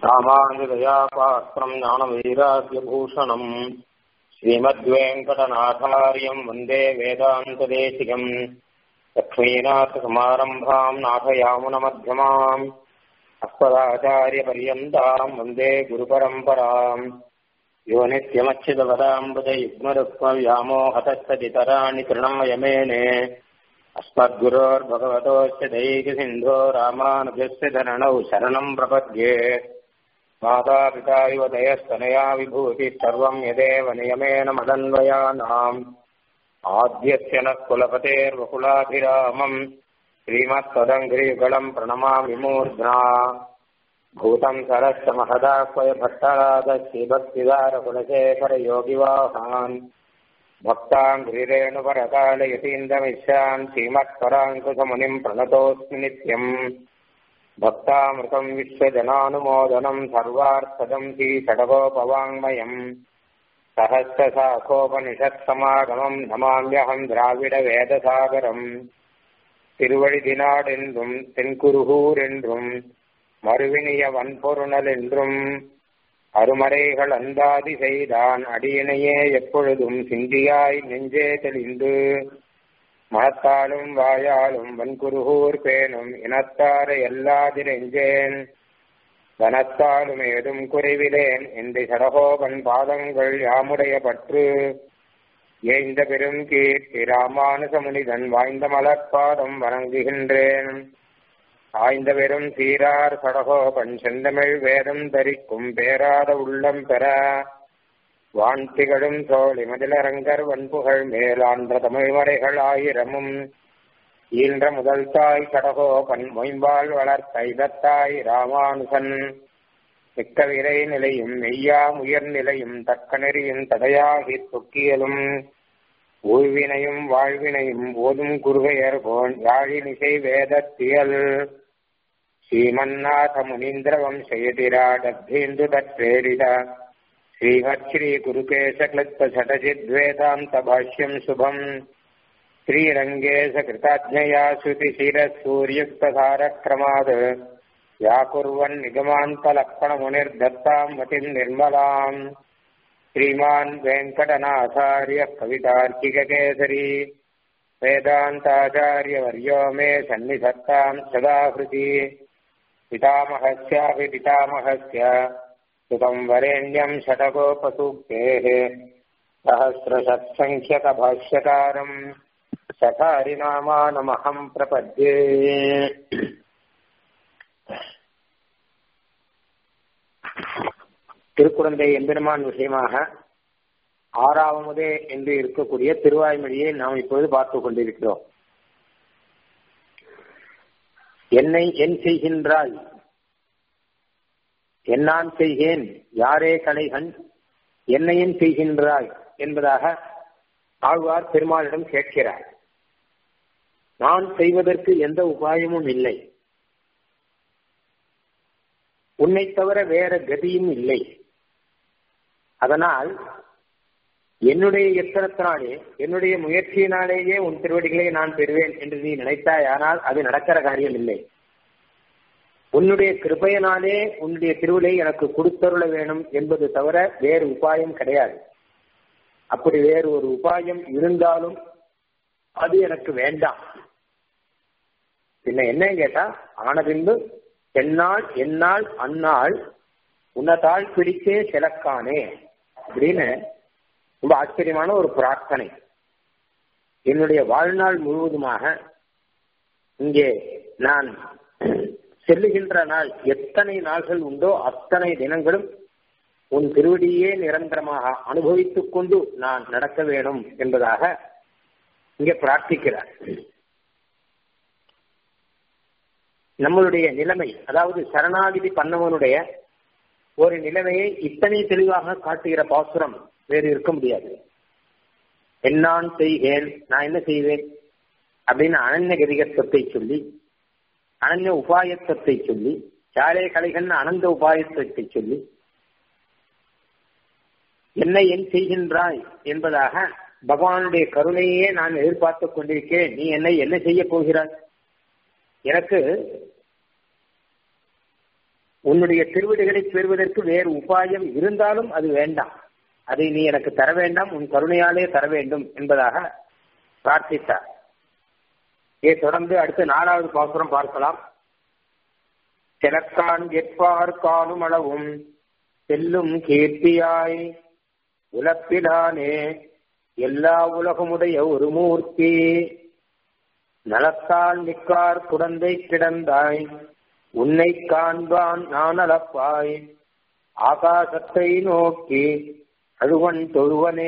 ராமானுஜதயா பாத்திரம் ஞானவைராக்கியபூஷணம் ஸ்ரீமத்வேங்கடநாதாரியம் வந்தே வேதாந்ததேசிகம் லக்ஷ்மீநாथसमारम्भाम् नाथयामुनमध्यमाम् अस्मदाचार्यपर्यन्ताम् वन्दे गुरुपरम्पराम् यो नित्यमच्युतपदाम्बुजयुग्मरुक्मव्यामोहतस्तदितराणि तृणायमेने अस्मद्गुरोर्भगवतोश्च दैकसिन्धो रामानुजस्य धरणौ शरणम् प्रपद्ये मातापिता युवतयस्तनया विभूतिः सर्वम् यदेव नियमेन मदन्वयानाम् आद्यस्य नः कुलपतेर्वकुलाभिरामम् श्रीमत्पदङ्घ्रियुगलम् प्रणमामि मूर्ध्ना भूतम् सरश्च महदाह्वय भट्टरादश्रीभक्तिदारकुलशेखरयोगिवाहान् भक्ताङ्घ्रिरेणुपरकालयतीन्द्रमिश्रान् श्रीमत्पराङ्कुशमुनिम् प्रणतोऽस्मि नित्यम् भक्तामृतम् विश्वजनानुमोदनम् सर्वार्थदम् श्रीषडगोपवाङ्मयम् सहस्रशाखोपनिषत्समागमम् नमाम्यहम् திராவிடவேதசாகரம் திருவழிதினாடென்றும் தென்குருகூர் என்றும் மறுவினிய வன்பொருணல் என்றும் அருமறைகள் அந்தாதி செய்தான் அடியினையே எப்பொழுதும் சிந்தியாய் நெஞ்சே தெளிந்து மனத்தாலும் வாயாலும் வன்குருகூர் பேணும் இனத்தார எல்லாதிரெஞ்சேன் தனத்தாலும் ஏதும் குறைவிலேன் இந்த சடகோபன் பாதங்கள் யாமுடைய பற்று ஏய்ந்த பெரும் கீர்த்தி ராமானுசமுனிதன் வாய்ந்த மலர்பாதம் வணங்குகின்றேன் ஆய்ந்த பெரும் சீரார் சடகோபன் செந்தமிழ் வேதம் தரிக்கும் பேராத உள்ளம் பெற வான்திகழும் தோழி மதிலரங்கர் வன்புகழ் மேலான்ற தமிழ்மறைகள் ஆயிரமும் ஈன்ற முதல் தாய் கடகோபன் மொயம்பால் வளர்த்த இதத்தாய் ராமானுசன் மிக்க விரை நிலையும் மெய்யாம் உயர்நிலையும் தக்க நெறியும் தடையாகி தொக்கியலும் ஊழ்வினையும் வாழ்வினையும் ஓதும் குருகையர் போன் யாழினிசை வேதத்தியல் ஸ்ரீமன்னாத முனீந்திர வம்சயதிராடத்தேந்து தற்றேரித ஸ்ரீமத் ஸ்ரீ குருகேச கிளிப்த சடஜித்வேதாந்த பாஷ்யம் சுபம் श्रीरङ्गेशकृताज्ञया श्रुतिशिरसूर्युक्तधारक्रमात् व्याकुर्वन् निगमान्तलक्ष्मणमुनिर्दत्ताम् मतिम् निर्मलाम् श्रीमान् वेङ्कटनाथार्यः कवितार्किककेसरी वेदान्ताचार्यवर्यो मे सन्निधत्ताम् सदा हृदि पितामहस्यापि पितामहस्य सुतम् वरेण्यम् षटकोपसूक्तेः सहस्रशत्सङ्ख्यकभाष्यकारम् சகாரிநாமானமகம் பிரபத்யே திருக்குழந்தை எம்பெருமான் விஷயமாக ஆறாவதே என்று இருக்கக்கூடிய திருவாய்மொழியை நாம் இப்போது பார்த்து கொண்டிருக்கிறோம் என்னை என் செய்கின்றாய் என்னான் செய்கேன் யாரே கலைகன் என்னையும் செய்கின்றாய் என்பதாக ஆழ்வார் பெருமாளிடம் கேட்கிறார் நான் செய்வதற்கு எந்த உபாயமும் இல்லை உன்னை தவிர வேற கதியும் இல்லை அதனால் என்னுடைய எத்தனத்தினாலே என்னுடைய முயற்சியினாலேயே உன் திருவடிகளை நான் பெறுவேன் என்று நீ நினைத்தாய் ஆனால் அது நடக்கிற காரியம் இல்லை உன்னுடைய கிருபையினாலே உன்னுடைய திருவிழை எனக்கு கொடுத்தருள வேணும் என்பது தவிர வேறு உபாயம் கிடையாது அப்படி வேறு ஒரு உபாயம் இருந்தாலும் அது எனக்கு வேண்டாம் பின்ன என்ன கேட்டா ஆன பின்பு என்னால் என்னால் அந்நாள் உன்னதால் பிடித்தே சிலக்கானே அப்படின்னு ரொம்ப ஆச்சரியமான ஒரு பிரார்த்தனை என்னுடைய வாழ்நாள் முழுவதுமாக இங்கே நான் செல்லுகின்ற நாள் எத்தனை நாள்கள் உண்டோ அத்தனை தினங்களும் உன் திருவடியே நிரந்தரமாக அனுபவித்துக் கொண்டு நான் நடக்க வேணும் என்பதாக இங்கே பிரார்த்திக்கிறார் நம்மளுடைய நிலைமை அதாவது சரணாகிதி பண்ணவனுடைய ஒரு நிலைமையை இத்தனை தெளிவாக காட்டுகிற பாசுரம் வேறு இருக்க முடியாது என்னான் செய்கேன் நான் என்ன செய்வேன் அப்படின்னு அனன்ய கதிகத்துவத்தை சொல்லி அனன்ய உபாயத்துவத்தை சொல்லி யாரே கலைகன் அனந்த உபாயத்துவத்தை சொல்லி என்னை என் செய்கின்றாய் என்பதாக பகவானுடைய கருணையே நான் எதிர்பார்த்து கொண்டிருக்கேன் நீ என்னை என்ன செய்ய போகிறாய் எனக்கு உன்னுடைய திருவிடுகளை பெறுவதற்கு வேறு உபாயம் இருந்தாலும் அது வேண்டாம் அதை நீ எனக்கு தர வேண்டாம் உன் கருணையாலே தர வேண்டும் என்பதாக பிரார்த்தித்தார் இதை தொடர்ந்து அடுத்து நாலாவது பாசுரம் பார்க்கலாம் சிலக்கான் எட்பார் காணும் அளவும் செல்லும் கீர்த்தியாய் உலப்பிலானே எல்லா உலகமுடைய ஒரு மூர்த்தி நலத்தால் நிற்கார் குடந்தை கிடந்தாய் உன்னை காண்பான் நான் அளப்பாய் ஆகாசத்தை நோக்கி அழுவன் தொழுவனே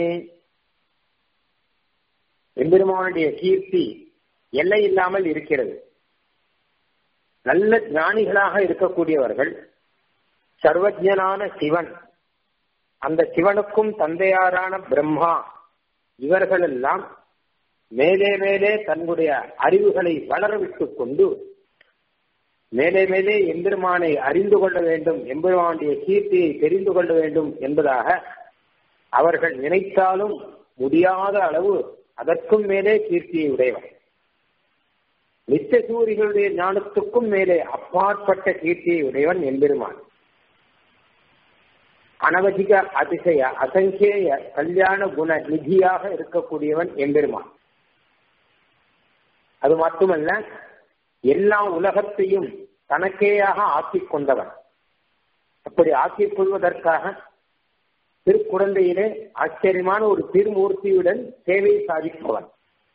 எம்பெருமானுடைய கீர்த்தி எல்லை இல்லாமல் இருக்கிறது நல்ல ஞானிகளாக இருக்கக்கூடியவர்கள் சர்வஜனான சிவன் அந்த சிவனுக்கும் தந்தையாரான பிரம்மா இவர்களெல்லாம் மேலே மேலே தன்னுடைய அறிவுகளை வளரவிட்டுக் கொண்டு மேலே மேலே எம்பெருமானை அறிந்து கொள்ள வேண்டும் எம்பெருமானுடைய கீர்த்தியை தெரிந்து கொள்ள வேண்டும் என்பதாக அவர்கள் நினைத்தாலும் முடியாத அளவு அதற்கும் மேலே கீர்த்தியை உடையவர் நித்திய சூரிகளுடைய ஞானத்துக்கும் மேலே அப்பாற்பட்ட கீர்த்தியை உடையவன் எம்பெருமான் அனவதிக அதிசய அசங்கேய கல்யாண குண நிதியாக இருக்கக்கூடியவன் எம்பெருமான் அது மட்டுமல்ல எல்லா உலகத்தையும் தனக்கேயாக ஆக்கிக் கொண்டவன் அப்படி ஆக்கிக் கொள்வதற்காக திருக்குழந்தையிலே ஆச்சரியமான ஒரு திருமூர்த்தியுடன் சேவை சாதிப்பவன்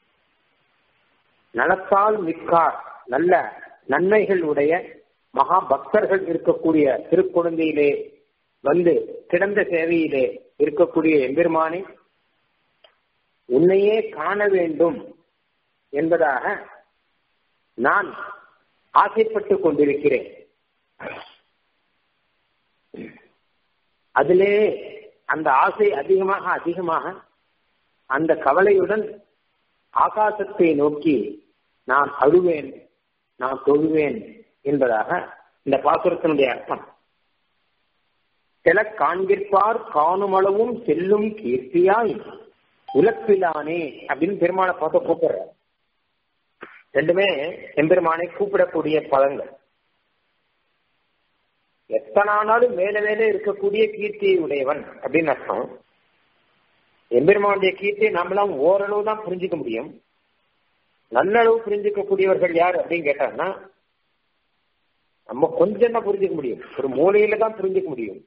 நலத்தால் மிக்கார் நல்ல நன்மைகள் உடைய மகா பக்தர்கள் இருக்கக்கூடிய திருக்குழந்தையிலே வந்து கிடந்த சேவையிலே இருக்கக்கூடிய எம்பெருமானை உன்னையே காண வேண்டும் என்பதாக நான் ஆசைப்பட்டுக் கொண்டிருக்கிறேன் அதிலே அந்த ஆசை அதிகமாக அதிகமாக அந்த கவலையுடன் ஆகாசத்தை நோக்கி நான் அழுவேன் நான் தொழுவேன் என்பதாக இந்த பாசுரத்தினுடைய அர்த்தம் சில காண்கிற்பார் காணுமளவும் செல்லும் கீர்த்தியாய் உலப்பிலானே அப்படின்னு பெருமானை பார்த்து கூப்பிடுற ரெண்டுமே எம்பெருமானை கூப்பிடக்கூடிய பதங்கள் எத்தனானாலும் மேல மேலே இருக்கக்கூடிய கீர்த்தியை உடையவன் அப்படின்னு அர்த்தம் எம்பெருமானுடைய கீர்த்தியை நம்மளாம் ஓரளவு தான் புரிஞ்சுக்க முடியும் நல்லளவு புரிஞ்சுக்கக்கூடியவர்கள் யார் அப்படின்னு கேட்டாங்கன்னா நம்ம கொஞ்சம் தான் புரிஞ்சுக்க முடியும் ஒரு மூலையில தான் புரிஞ்சுக்க முடியும்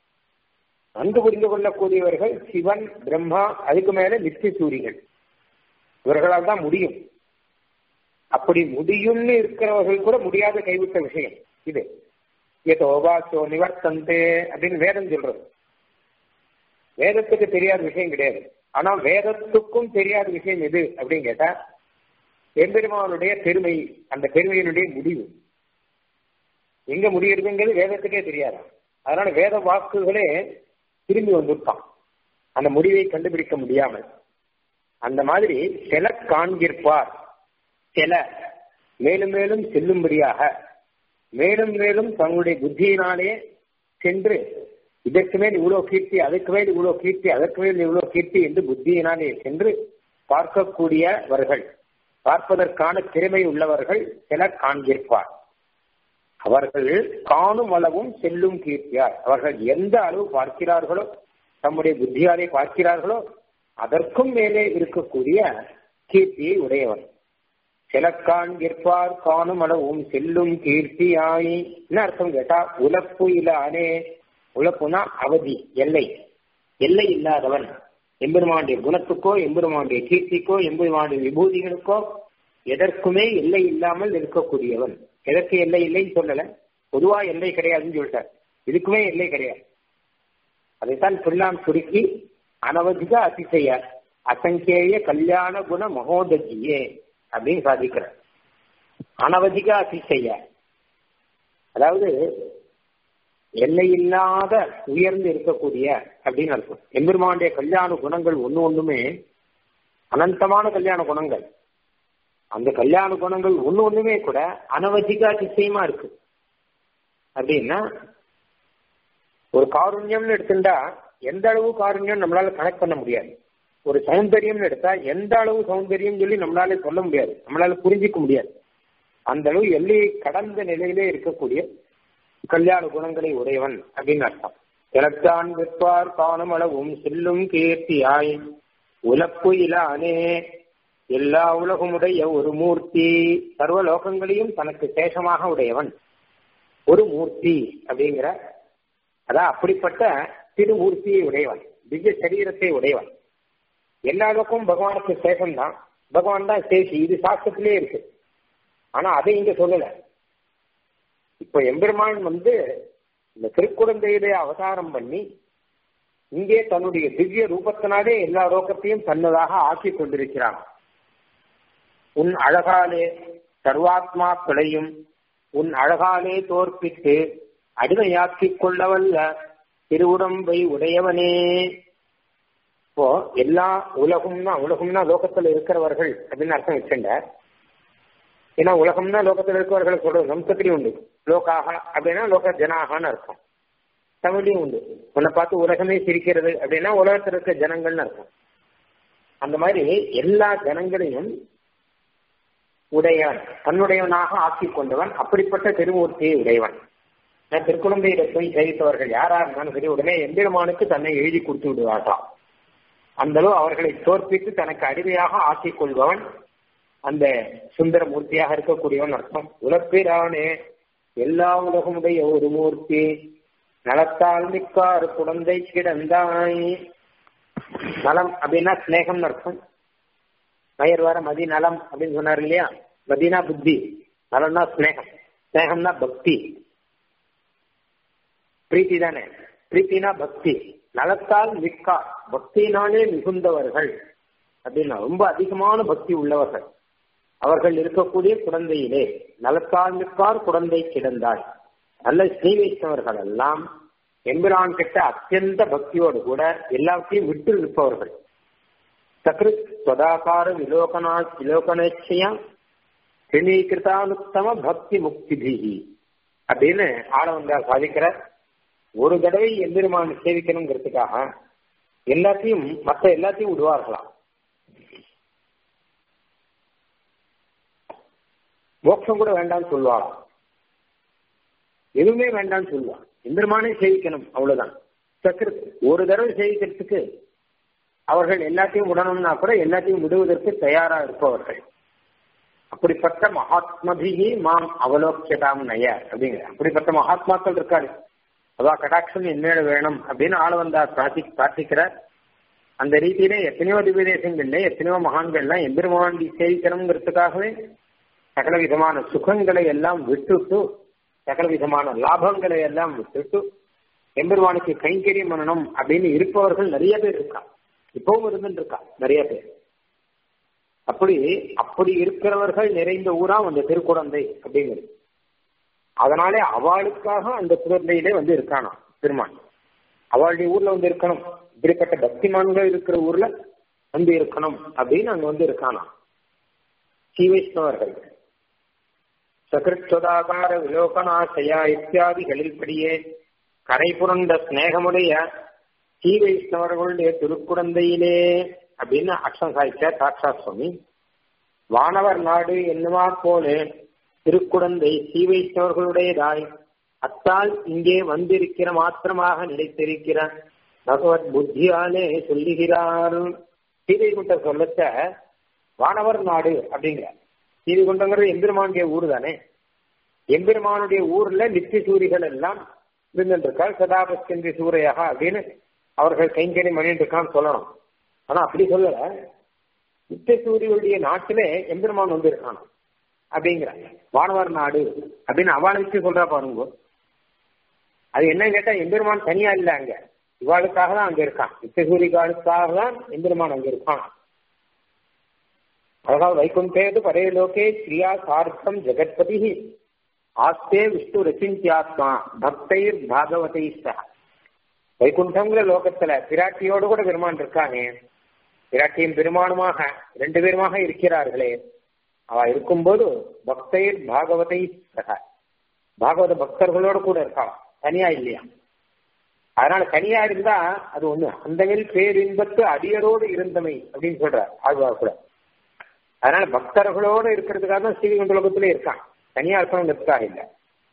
நன்கு புரிந்து கொள்ளக்கூடியவர்கள் சிவன் பிரம்மா அதுக்கு மேல நித்திய சூரிகள் இவர்களால் தான் முடியும் அப்படி முடியும்னு இருக்கிறவர்கள் கூட முடியாத கைவிட்ட விஷயம் இது ஏதோபாச்சோ நிவர்த்தந்தே அப்படின்னு வேதம் சொல்றது வேதத்துக்கு தெரியாத விஷயம் கிடையாது ஆனா வேதத்துக்கும் தெரியாத விஷயம் எது அப்படின்னு கேட்டா எம்பெருமானுடைய பெருமை அந்த பெருமையினுடைய முடிவு எங்க முடியறதுங்கிறது வேதத்துக்கே தெரியாது அதனால வேத வாக்குகளே திரும்பி வந்துட்டான் அந்த முடிவை கண்டுபிடிக்க முடியாமல் அந்த மாதிரி சில காண்கிற்பார் சில மேலும் மேலும் செல்லும்படியாக மேலும் மேலும் தங்களுடைய புத்தியினாலே சென்று இதற்கு மேல் இவ்வளவு கீர்த்தி அதுக்கு மேல் இவ்வளவு கீர்த்தி அதற்கு மேல் இவ்வளவு கீர்த்தி என்று புத்தியினாலே சென்று பார்க்கக்கூடியவர்கள் பார்ப்பதற்கான திறமை உள்ளவர்கள் சில காண்கிற்பார் அவர்கள் காணும் அளவும் செல்லும் கீர்த்தியார் அவர்கள் எந்த அளவு பார்க்கிறார்களோ தம்முடைய புத்தியாலே பார்க்கிறார்களோ அதற்கும் மேலே இருக்கக்கூடிய கீர்த்தியை உடையவன் சில காண்கிற்பார் காணும் அளவும் செல்லும் கீர்த்தியாய் என்ன அர்த்தம் கேட்டா உலப்பு இல்லானே உலப்புனா அவதி எல்லை எல்லை இல்லாதவன் எம்பெருமானுடைய குணத்துக்கோ எம்பெருமானுடைய கீர்த்திக்கோ எம்பெருமானுடைய விபூதிகளுக்கோ எதற்குமே எல்லை இல்லாமல் இருக்கக்கூடியவன் எதற்கு எல்லை இல்லைன்னு சொல்லல பொதுவா எல்லை கிடையாதுன்னு சொல்லிட்டார் இதுக்குமே எல்லை கிடையாது அதைத்தான் சொல்லாம் சுருக்கி அனவதிக அதிசய அசங்கேய கல்யாண குண மகோதஜியே அப்படின்னு சாதிக்கிறார் அனவதிக அதிசய அதாவது எல்லையில்லாத உயர்ந்து இருக்கக்கூடிய அப்படின்னு அர்த்தம் எம்பெருமானுடைய கல்யாண குணங்கள் ஒண்ணு ஒண்ணுமே அனந்தமான கல்யாண குணங்கள் அந்த கல்யாண குணங்கள் ஒண்ணு ஒண்ணுமே கூட அனவதிக அதிசயமா இருக்கு அப்படின்னா ஒரு காருண்யம்னு எடுத்துட்டா எந்த அளவு காருண்யம் நம்மளால கனெக்ட் பண்ண முடியாது ஒரு சௌந்தரியம்னு எடுத்தா எந்த அளவு சௌந்தரியம் சொல்லி நம்மளால சொல்ல முடியாது நம்மளால புரிஞ்சிக்க முடியாது அந்த அளவு எல்லையை கடந்த நிலையிலே இருக்கக்கூடிய கல்யாண குணங்களை உடையவன் அப்படின்னு அர்த்தம் எனத்தான் விற்பார் காணும் அளவும் செல்லும் கீர்த்தியாய் உலப்பு இலானே எல்லா உலகமுடைய ஒரு மூர்த்தி சர்வ லோகங்களையும் தனக்கு சேஷமாக உடையவன் ஒரு மூர்த்தி அப்படிங்கிற அதான் அப்படிப்பட்ட திருமூர்த்தியை உடையவன் திவ்ய சரீரத்தை உடையவன் எல்லா லோகமும் பகவானுக்கு சேஷம்தான் பகவான் தான் சேஷி இது சாஸ்திரத்திலே இருக்கு ஆனா அதை இங்க சொல்லல இப்ப எம்பெருமான் வந்து இந்த திருக்குழந்தையிலே அவதாரம் பண்ணி இங்கே தன்னுடைய திவ்ய ரூபத்தினாலே எல்லா லோகத்தையும் தன்னதாக ஆக்கி கொண்டிருக்கிறான் உன் அழகாலே சர்வாத்மாக்களையும் உன் அழகாலே தோற்பித்து அடிமையாக்கிக் கொள்ளவல்ல திருவுடம்பை உடையவனே இப்போ எல்லா உலகம்னா உலகம்னா லோகத்துல இருக்கிறவர்கள் அப்படின்னு அர்த்தம் வச்சுண்ட ஏன்னா உலகம்னா லோகத்துல இருக்கிறவர்கள் சொல்றது சம்ஸ்கிருதி உண்டு லோகாக அப்படின்னா லோக ஜனாகன்னு அர்த்தம் தமிழ்லையும் உண்டு உன்னை பார்த்து உலகமே சிரிக்கிறது அப்படின்னா உலகத்தில் இருக்க ஜனங்கள்னு அர்த்தம் அந்த மாதிரி எல்லா ஜனங்களையும் உடையவன் தன்னுடையவனாக ஆக்கிக் கொண்டவன் அப்படிப்பட்ட திருமூர்த்தியை உடையவன் திருக்குழந்தையில போய் ஜெயித்தவர்கள் யாரா இருந்தாலும் சரி உடனே எம்பெருமானுக்கு தன்னை எழுதி கொடுத்து விடுவார்களாம் அந்த அளவு அவர்களை தோற்பித்து தனக்கு அடிமையாக ஆக்கிக் கொள்பவன் அந்த சுந்தர மூர்த்தியாக இருக்கக்கூடியவன் அர்த்தம் உலப்பிரானே எல்லா உலகமுடைய ஒரு மூர்த்தி நலத்தால் மிக்கார் குழந்தை கிடந்தாய் நலம் அப்படின்னா ஸ்னேகம்னு அர்த்தம் மயர் வர மதி நலம் அப்படின்னு சொன்னார் இல்லையா மதினா புத்தி நலம்னா ஸ்னேகம் ஸ்னேகம்னா பக்தி பிரீத்தி தானே பிரீத்தினா பக்தி நலத்தால் மிக்கா பக்தியினாலே மிகுந்தவர்கள் அப்படின்னா ரொம்ப அதிகமான பக்தி உள்ளவர்கள் அவர்கள் இருக்கக்கூடிய குழந்தையிலே நலத்தால் மிக்கார் குழந்தை கிடந்தாள் நல்ல ஸ்ரீ வைஷ்ணவர்கள் எல்லாம் எம்பிரான் கிட்ட அத்தியந்த பக்தியோடு கூட எல்லாத்தையும் விட்டு இருப்பவர்கள் சக்ருத் ஸ்வதாகார விலோகனா விலோகனேட்சையா கிருணீகிருதானுத்தம பக்தி முக்திபிகி அப்படின்னு ஆள வந்தார் சாதிக்கிறார் ஒரு தடவை எம்பெருமான் சேவிக்கணுங்கிறதுக்காக எல்லாத்தையும் மற்ற எல்லாத்தையும் விடுவார்களாம் மோட்சம் கூட வேண்டாம்னு சொல்லுவாளாம் எதுவுமே வேண்டாம்னு சொல்லுவான் எம்பெருமானே சேவிக்கணும் அவ்வளவுதான் சக்கரத்து ஒரு தடவை சேவிக்கிறதுக்கு அவர்கள் எல்லாத்தையும் விடணும்னா கூட எல்லாத்தையும் விடுவதற்கு தயாரா இருப்பவர்கள் அப்படிப்பட்ட மகாத்மபிகி மாம் அவலோக்கியதாம் நய அப்படிங்கிற அப்படிப்பட்ட மகாத்மாக்கள் இருக்காரு அவா கடாட்சம் என்னேட வேணும் அப்படின்னு ஆள வந்தார் பிரார்த்தி பிரார்த்திக்கிறார் அந்த ரீதியில எத்தனையோ திவ்யதேசங்கள்ல எத்தனையோ மகான்கள்லாம் எம்பெருமான் சேவிக்கணுங்கிறதுக்காகவே சகல விதமான சுகங்களை எல்லாம் விட்டுட்டு சகல விதமான லாபங்களை எல்லாம் விட்டுட்டு எம்பெருமானுக்கு கைங்கரியம் பண்ணணும் அப்படின்னு இருப்பவர்கள் நிறைய பேர் இருக்கா இப்பவும் இருந்துட்டு இருக்கா நிறைய பேர் அப்படி அப்படி இருக்கிறவர்கள் நிறைந்த ஊரா அந்த திருக்குழந்தை அப்படிங்கிறது அதனாலே அவளுக்காக அந்த குழந்தையிலே வந்து இருக்கானா பெருமான் அவளுடைய ஊர்ல வந்து இருக்கணும் இப்படிப்பட்ட பக்திமான்கள் இருக்கிற ஊர்ல வந்து இருக்கணும் அப்படின்னு அங்க வந்து இருக்கானா ஸ்ரீவைஷ்ணவர்கள் சகிருத்வதாகார விலோகனாசயா இத்தியாதிகளில் படியே கரை புரண்ட ஸ்நேகமுடைய ஸ்ரீ வைஷ்ணவர்களுடைய திருக்குழந்தையிலே அப்படின்னு அக்ஷம் சாய்ச்ச சாட்சா சுவாமி வானவர் நாடு என்னுமா போல திருக்குழந்தை ஸ்ரீ வைஷ்ணவர்களுடையதாய் அத்தால் இங்கே வந்திருக்கிற மாத்திரமாக நினைத்திருக்கிற பகவத் புத்தியாலே சொல்லுகிறார் ஸ்ரீவைகுண்ட சொல்லச்ச வானவர் நாடு அப்படிங்கிற ஸ்ரீவைகுண்டங்கிறது எம்பெருமானுடைய ஊர் தானே எம்பெருமானுடைய ஊர்ல நித்திய சூரிகள் எல்லாம் இருந்துருக்காள் சதாபஸ்கந்தி சூரையாக அப்படின்னு அவர்கள் கைங்கறி பண்ணிட்டு இருக்கான்னு சொல்லணும் ஆனா அப்படி சொல்லல நித்திய சூரியனுடைய நாட்டிலே எம்பெருமான் வந்து இருக்கான் அப்படிங்கிறாங்க வானவர் நாடு அப்படின்னு அவளை வச்சு சொல்றா பாருங்க அது என்ன கேட்டா எம்பெருமான் தனியா இல்ல அங்க இவாளுக்காக தான் அங்க இருக்கான் நித்திய சூரிகாளுக்காக தான் எம்பெருமான் அங்க இருக்கான் அதாவது வைகுண்டேது பரே லோகே ஸ்ரீயா சார்த்தம் ஜெகத்பதி ஆஸ்தே விஷ்ணு ரச்சிந்தியாத்மா பக்தைர் பாகவதை சக வைகுண்டங்கிற லோகத்துல பிராட்டியோடு கூட பெருமான் இருக்கானே பிராட்டியும் பெருமானுமாக ரெண்டு பேருமாக இருக்கிறார்களே அவ இருக்கும்போது பக்தைர் பாகவதை சக பாகவத பக்தர்களோடு கூட இருக்கான் தனியா இல்லையா அதனால தனியா இருந்தா அது ஒண்ணு அந்தவில் பேரின்பத்து அடியரோடு இருந்தமை அப்படின்னு சொல்றார் ஆழ்வார் கூட அதனால பக்தர்களோடு இருக்கிறதுக்காக தான் ஸ்ரீகுண்ட லோகத்திலே இருக்கான் தனியா இருக்கணுங்கிறதுக்காக இல்லை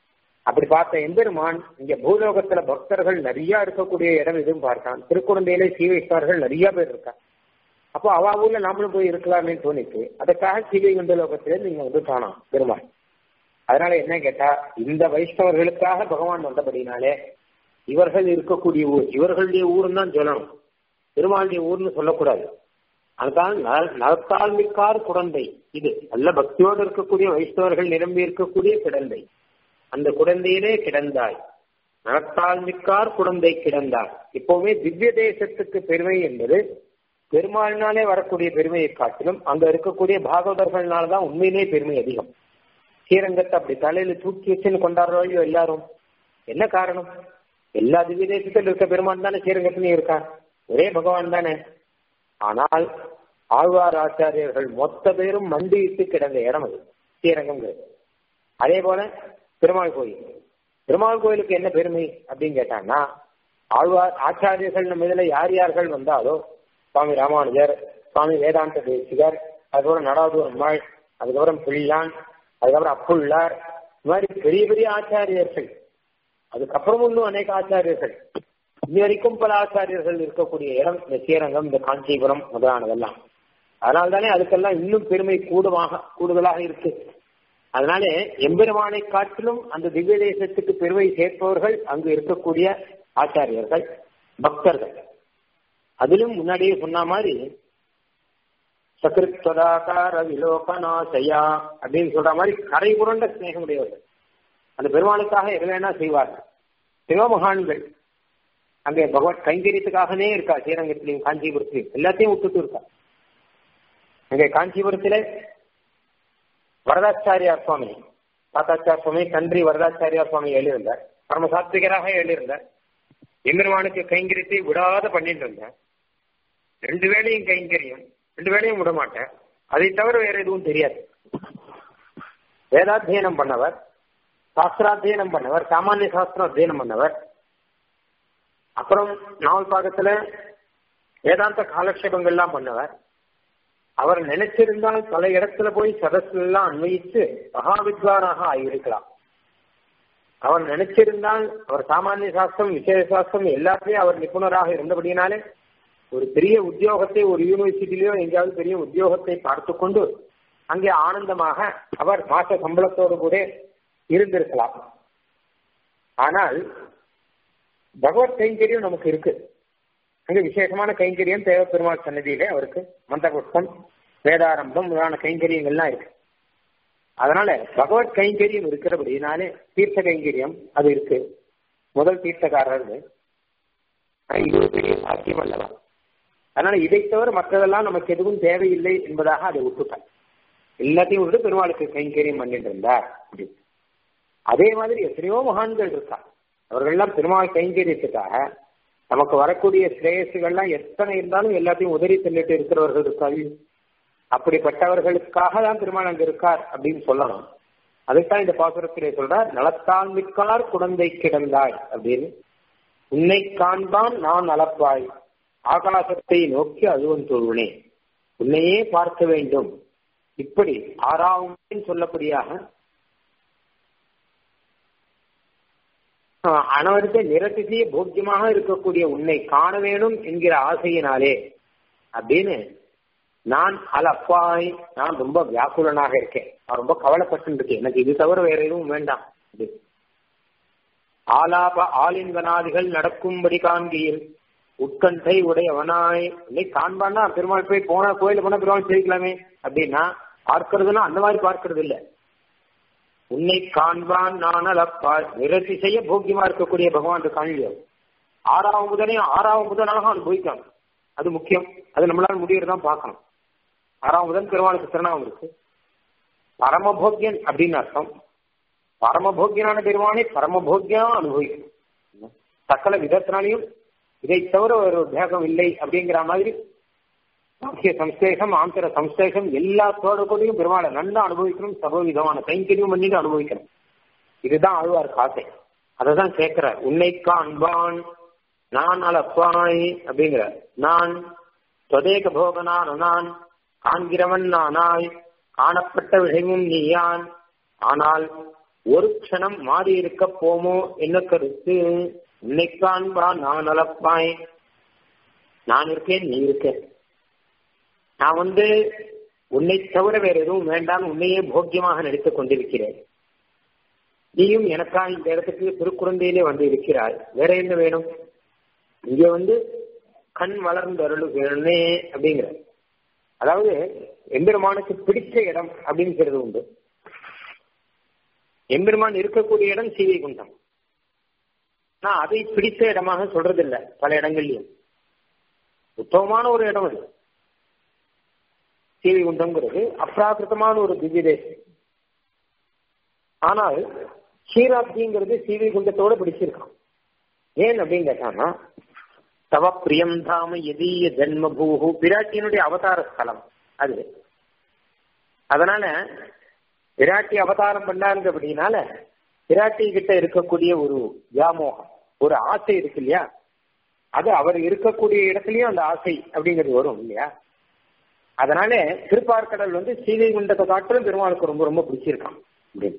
அப்படி பார்த்த எம்பெருமான் இங்க பூலோகத்துல பக்தர்கள் நிறைய இருக்கக்கூடிய இடம் எதுவும் பார்த்தான் திருக்குழந்தையிலே சீவைஸ்தார்கள் நிறைய பேர் இருக்கா அப்போ அவ ஊர்ல நாமளும் போய் இருக்கலாமே தோணிட்டு அதுக்காக சீவை குண்ட லோகத்திலே நீங்க வந்து காணாம் பெருமாள் அதனால என்ன கேட்டா இந்த வைஷ்ணவர்களுக்காக பகவான் வந்தபடினாலே இவர்கள் இருக்கக்கூடிய ஊர் இவர்களுடைய ஊர்னு தான் சொல்லணும் பெருமாளுடைய ஊர்னு சொல்லக்கூடாது அதுதான் நலத்தால் மிக்கார் குழந்தை இது நல்ல பக்தியோடு இருக்கக்கூடிய வைஷ்ணவர்கள் நிரம்பி இருக்கக்கூடிய கிடந்தை அந்த குழந்தையிலே கிடந்தாய் நலத்தால் மிக்கார் குழந்தை கிடந்தார் இப்பவுமே திவ்ய தேசத்துக்கு பெருமை என்பது பெருமாளினாலே வரக்கூடிய பெருமையை காட்டிலும் அங்க இருக்கக்கூடிய பாகவதர்கள்னாலதான் உண்மையிலே பெருமை அதிகம் ஸ்ரீரங்கத்தை அப்படி தலையில தூக்கி வச்சுன்னு கொண்டாடுறோம் எல்லாரும் என்ன காரணம் எல்லா திவ்ய தேசத்தில் இருக்க பெருமான் தானே ஸ்ரீரங்கத்திலையும் இருக்கார் ஒரே பகவான் தானே ஆனால் ஆழ்வார் ஆச்சாரியர்கள் மொத்த பேரும் மண்டியிட்டு கிடந்த இடம் அது ஸ்ரீரங்கம் அதே போல பெருமாள் கோயில் பெருமாள் கோயிலுக்கு என்ன பெருமை அப்படின்னு கேட்டாங்கன்னா ஆழ்வார் ஆச்சாரியர்கள் நம்ம இதுல யார் யார்கள் வந்தாலோ சுவாமி ராமானுஜர் சுவாமி வேதாந்த தேசிகர் அதுக்கப்புறம் நடாதூர் அம்மாள் அதுக்கப்புறம் பிள்ளான் அதுக்கப்புறம் அப்புள்ளார் இந்த மாதிரி பெரிய பெரிய ஆச்சாரியர்கள் அதுக்கப்புறம் இன்னும் அநேக ஆச்சாரியர்கள் இன்னி வரைக்கும் பல ஆச்சாரியர்கள் இருக்கக்கூடிய இடம் இந்த ஸ்ரீரங்கம் இந்த காஞ்சிபுரம் முதலானதெல்லாம் அதனால தானே அதுக்கெல்லாம் இன்னும் பெருமை கூடுமாக கூடுதலாக இருக்கு அதனால எம்பெருமானை காட்டிலும் அந்த திவ்ய தேசத்துக்கு பெருமை சேர்ப்பவர்கள் அங்கு இருக்கக்கூடிய ஆச்சாரியர்கள் பக்தர்கள் அதிலும் முன்னாடியே சொன்ன மாதிரி சகிருத்வதாகார விலோகநாசையா அப்படின்னு சொல்ற மாதிரி கரை புரண்ட சிநேகமுடையவர்கள் அந்த பெருமாளுக்காக எது வேணா செய்வார்கள் சிவமகான்கள் அங்கே பகவத் கைங்கரியத்துக்காகவே இருக்கா ஸ்ரீரங்கத்திலையும் காஞ்சிபுரத்திலையும் எல்லாத்தையும் விட்டுட்டு இருக்கா அங்கே காஞ்சிபுரத்திலே வரதாச்சாரியார் சுவாமி தாத்தாச்சார் சுவாமி தன்றி வரதாச்சாரியார் சுவாமி எழுதியிருந்தார் பரம சாத்விகராக எழுதியிருந்தார் எம்பெருமானுக்கு கைங்கரியத்தை விடாத பண்ணிட்டு இருந்தார் ரெண்டு வேளையும் கைங்கரியம் ரெண்டு வேளையும் விட மாட்டேன் அதை தவிர வேற எதுவும் தெரியாது வேதாத்தியனம் பண்ணவர் சாஸ்திராத்தியனம் பண்ணவர் சாமானிய சாஸ்திரம் அத்தியனம் பண்ணவர் அப்புறம் நாவல் பாகத்துல வேதாந்த காலக்ஷேபங்கள்லாம் பண்ணவர் அவர் நினைச்சிருந்தால் பல இடத்துல போய் சதஸ்ல எல்லாம் அன்வயித்து மகாவித்வானாக ஆகியிருக்கலாம் அவர் நினைச்சிருந்தால் அவர் சாமானிய சாஸ்திரம் விசேஷ சாஸ்திரம் எல்லாத்தையும் அவர் நிபுணராக இருந்தபடினாலே ஒரு பெரிய உத்தியோகத்தை ஒரு யூனிவர்சிட்டியிலயோ எங்கேயாவது பெரிய உத்தியோகத்தை பார்த்து கொண்டு அங்கே ஆனந்தமாக அவர் மாச சம்பளத்தோடு கூட இருந்திருக்கலாம் ஆனால் பகவத் கைங்கரியம் நமக்கு இருக்கு அங்க விசேஷமான கைங்கரியம் தேவ பெருமாள் சன்னதியிலே அவருக்கு மந்த புஷ்பம் வேதாரம்பம் முதலான கைங்கரியங்கள்லாம் இருக்கு அதனால பகவத் கைங்கரியம் இருக்கிறபடினாலே தீர்த்த கைங்கரியம் அது இருக்கு முதல் தீர்த்தக்காரர் இது ஒரு பெரிய சாத்தியம் அல்லவா அதனால இதை தவிர மற்றதெல்லாம் நமக்கு எதுவும் தேவையில்லை என்பதாக அதை விட்டுட்டார் எல்லாத்தையும் விட்டு பெருமாளுக்கு கைங்கரியம் பண்ணிட்டு இருந்தார் அப்படின்னு அதே மாதிரி எத்தனையோ மகான்கள் இருக்கா அவர்கள்லாம் பெருமாள் கைங்கரியத்துக்காக நமக்கு வரக்கூடிய ஸ்ரேயசுகள்லாம் எத்தனை இருந்தாலும் எல்லாத்தையும் உதறி தள்ளிட்டு இருக்கிறவர்கள் இருக்காது அப்படிப்பட்டவர்களுக்காக தான் பெருமாள் அங்க இருக்கார் அப்படின்னு சொல்லணும் அதுதான் இந்த பாசுரத்திலே சொல்றார் நலத்தால் மிக்கார் குழந்தை கிடந்தாய் அப்படின்னு உன்னை காண்பான் நான் அளப்பாய் ஆகாசத்தை நோக்கி அதுவன் தொழுவனே உன்னையே பார்க்க வேண்டும் இப்படி ஆறாவும் சொல்லப்படியாக அனவருத்த நிரதிசிய போக்கியமாக இருக்கக்கூடிய உன்னை காண வேணும் என்கிற ஆசையினாலே அப்படின்னு நான் அலப்பாய் நான் ரொம்ப வியாக்குலனாக இருக்கேன் நான் ரொம்ப கவலைப்பட்டு இருக்கேன் எனக்கு இது தவிர வேற எதுவும் வேண்டாம் ஆலாப ஆலிங்கனாதிகள் நடக்கும்படி காண்கையில் உட்கண்டை உடையவனாய் இன்னைக்கு காண்பான்னா பெருமாள் போய் போனா கோயில போனா பெருமாள் தெரிவிக்கலாமே அப்படின்னா பார்க்கறதுன்னா அந்த மாதிரி பார்க்கறது இல்லை உன்னை காண்பான் நான் அளப்பால் நிரத்தி செய்ய போக்கியமா இருக்கக்கூடிய பகவான் காணலியோ ஆறாவது முதலையும் ஆறாவது முதலாக அனுபவிக்கலாம் அது முக்கியம் அது நம்மளால முடியறதான் பார்க்கணும் ஆறாவது முதல் பெருமாளுக்கு திருநாமம் இருக்கு பரமபோக்கியன் அப்படின்னு அர்த்தம் பரமபோக்கியனான பெருமானை பரமபோக்கியா அனுபவிக்கணும் சகல விதத்தினாலையும் இதை தவிர ஒரு பேகம் இல்லை அப்படிங்கிற மாதிரி சாட்சிய சம்சேஷம் ஆந்திர சம்சேஷம் எல்லாத்தோட கூடயும் பெருமாளை நல்லா அனுபவிக்கணும் சர்வ விதமான கைங்கரியம் பண்ணிட்டு அனுபவிக்கணும் இதுதான் ஆழ்வார் காசை அதை தான் கேட்கிறார் உன்னை காண்பான் நான் அளப்பாய் அப்படிங்கிற நான் தொதேக போகனான் நான் காண்கிறவன் நானாய் காணப்பட்ட விஷயமும் நீயான் ஆனால் ஒரு க்ஷணம் மாறி இருக்க போமோ என்ன கருத்து உன்னை காண்பா நான் அளப்பாய் நான் இருக்கேன் நீ இருக்க நான் வந்து உன்னை தவிர வேற எதுவும் வேண்டாம் உன்னையே போக்கியமாக நடித்துக் கொண்டிருக்கிறேன் நீயும் எனக்கா இந்த இடத்துக்கு திருக்குழந்தையிலே வந்து இருக்கிறாய் வேற என்ன வேணும் இங்க வந்து கண் வளர்ந்து அருளுகிறனே அப்படிங்கிற அதாவது எம்பெருமானுக்கு பிடிச்ச இடம் அப்படிங்கிறது உண்டு எம்பெருமான் இருக்கக்கூடிய இடம் சீவை குண்டம் நான் அதை பிடித்த இடமாக சொல்றதில்லை பல இடங்கள்லயும் உத்தமமான ஒரு இடம் அது சீவை குண்டம்ங்கிறது அப்ராகிருத்தமான ஒரு திவ்ய தேசம் ஆனால் க்ஷீராப்திங்கிறது சீவை குண்டத்தோட பிடிச்சிருக்கான் ஏன் அப்படின்னு கேட்டான்னா தவ பிரியம் தாம எதீய ஜென்மபூஹு பிராட்டியினுடைய அவதார ஸ்தலம் அது அதனால விராட்டி அவதாரம் பண்ணாருங்க அப்படின்னால விராட்டி கிட்ட இருக்கக்கூடிய ஒரு வியாமோகம் ஒரு ஆசை இருக்கு இல்லையா அது அவர் இருக்கக்கூடிய இடத்துலயும் அந்த ஆசை அப்படிங்கிறது வரும் இல்லையா அதனால திருப்பார்கடல் வந்து சீதை குண்டத்தை காட்டிலும் பெருமாளுக்கு ரொம்ப ரொம்ப பிடிச்சிருக்கான் அப்படின்னு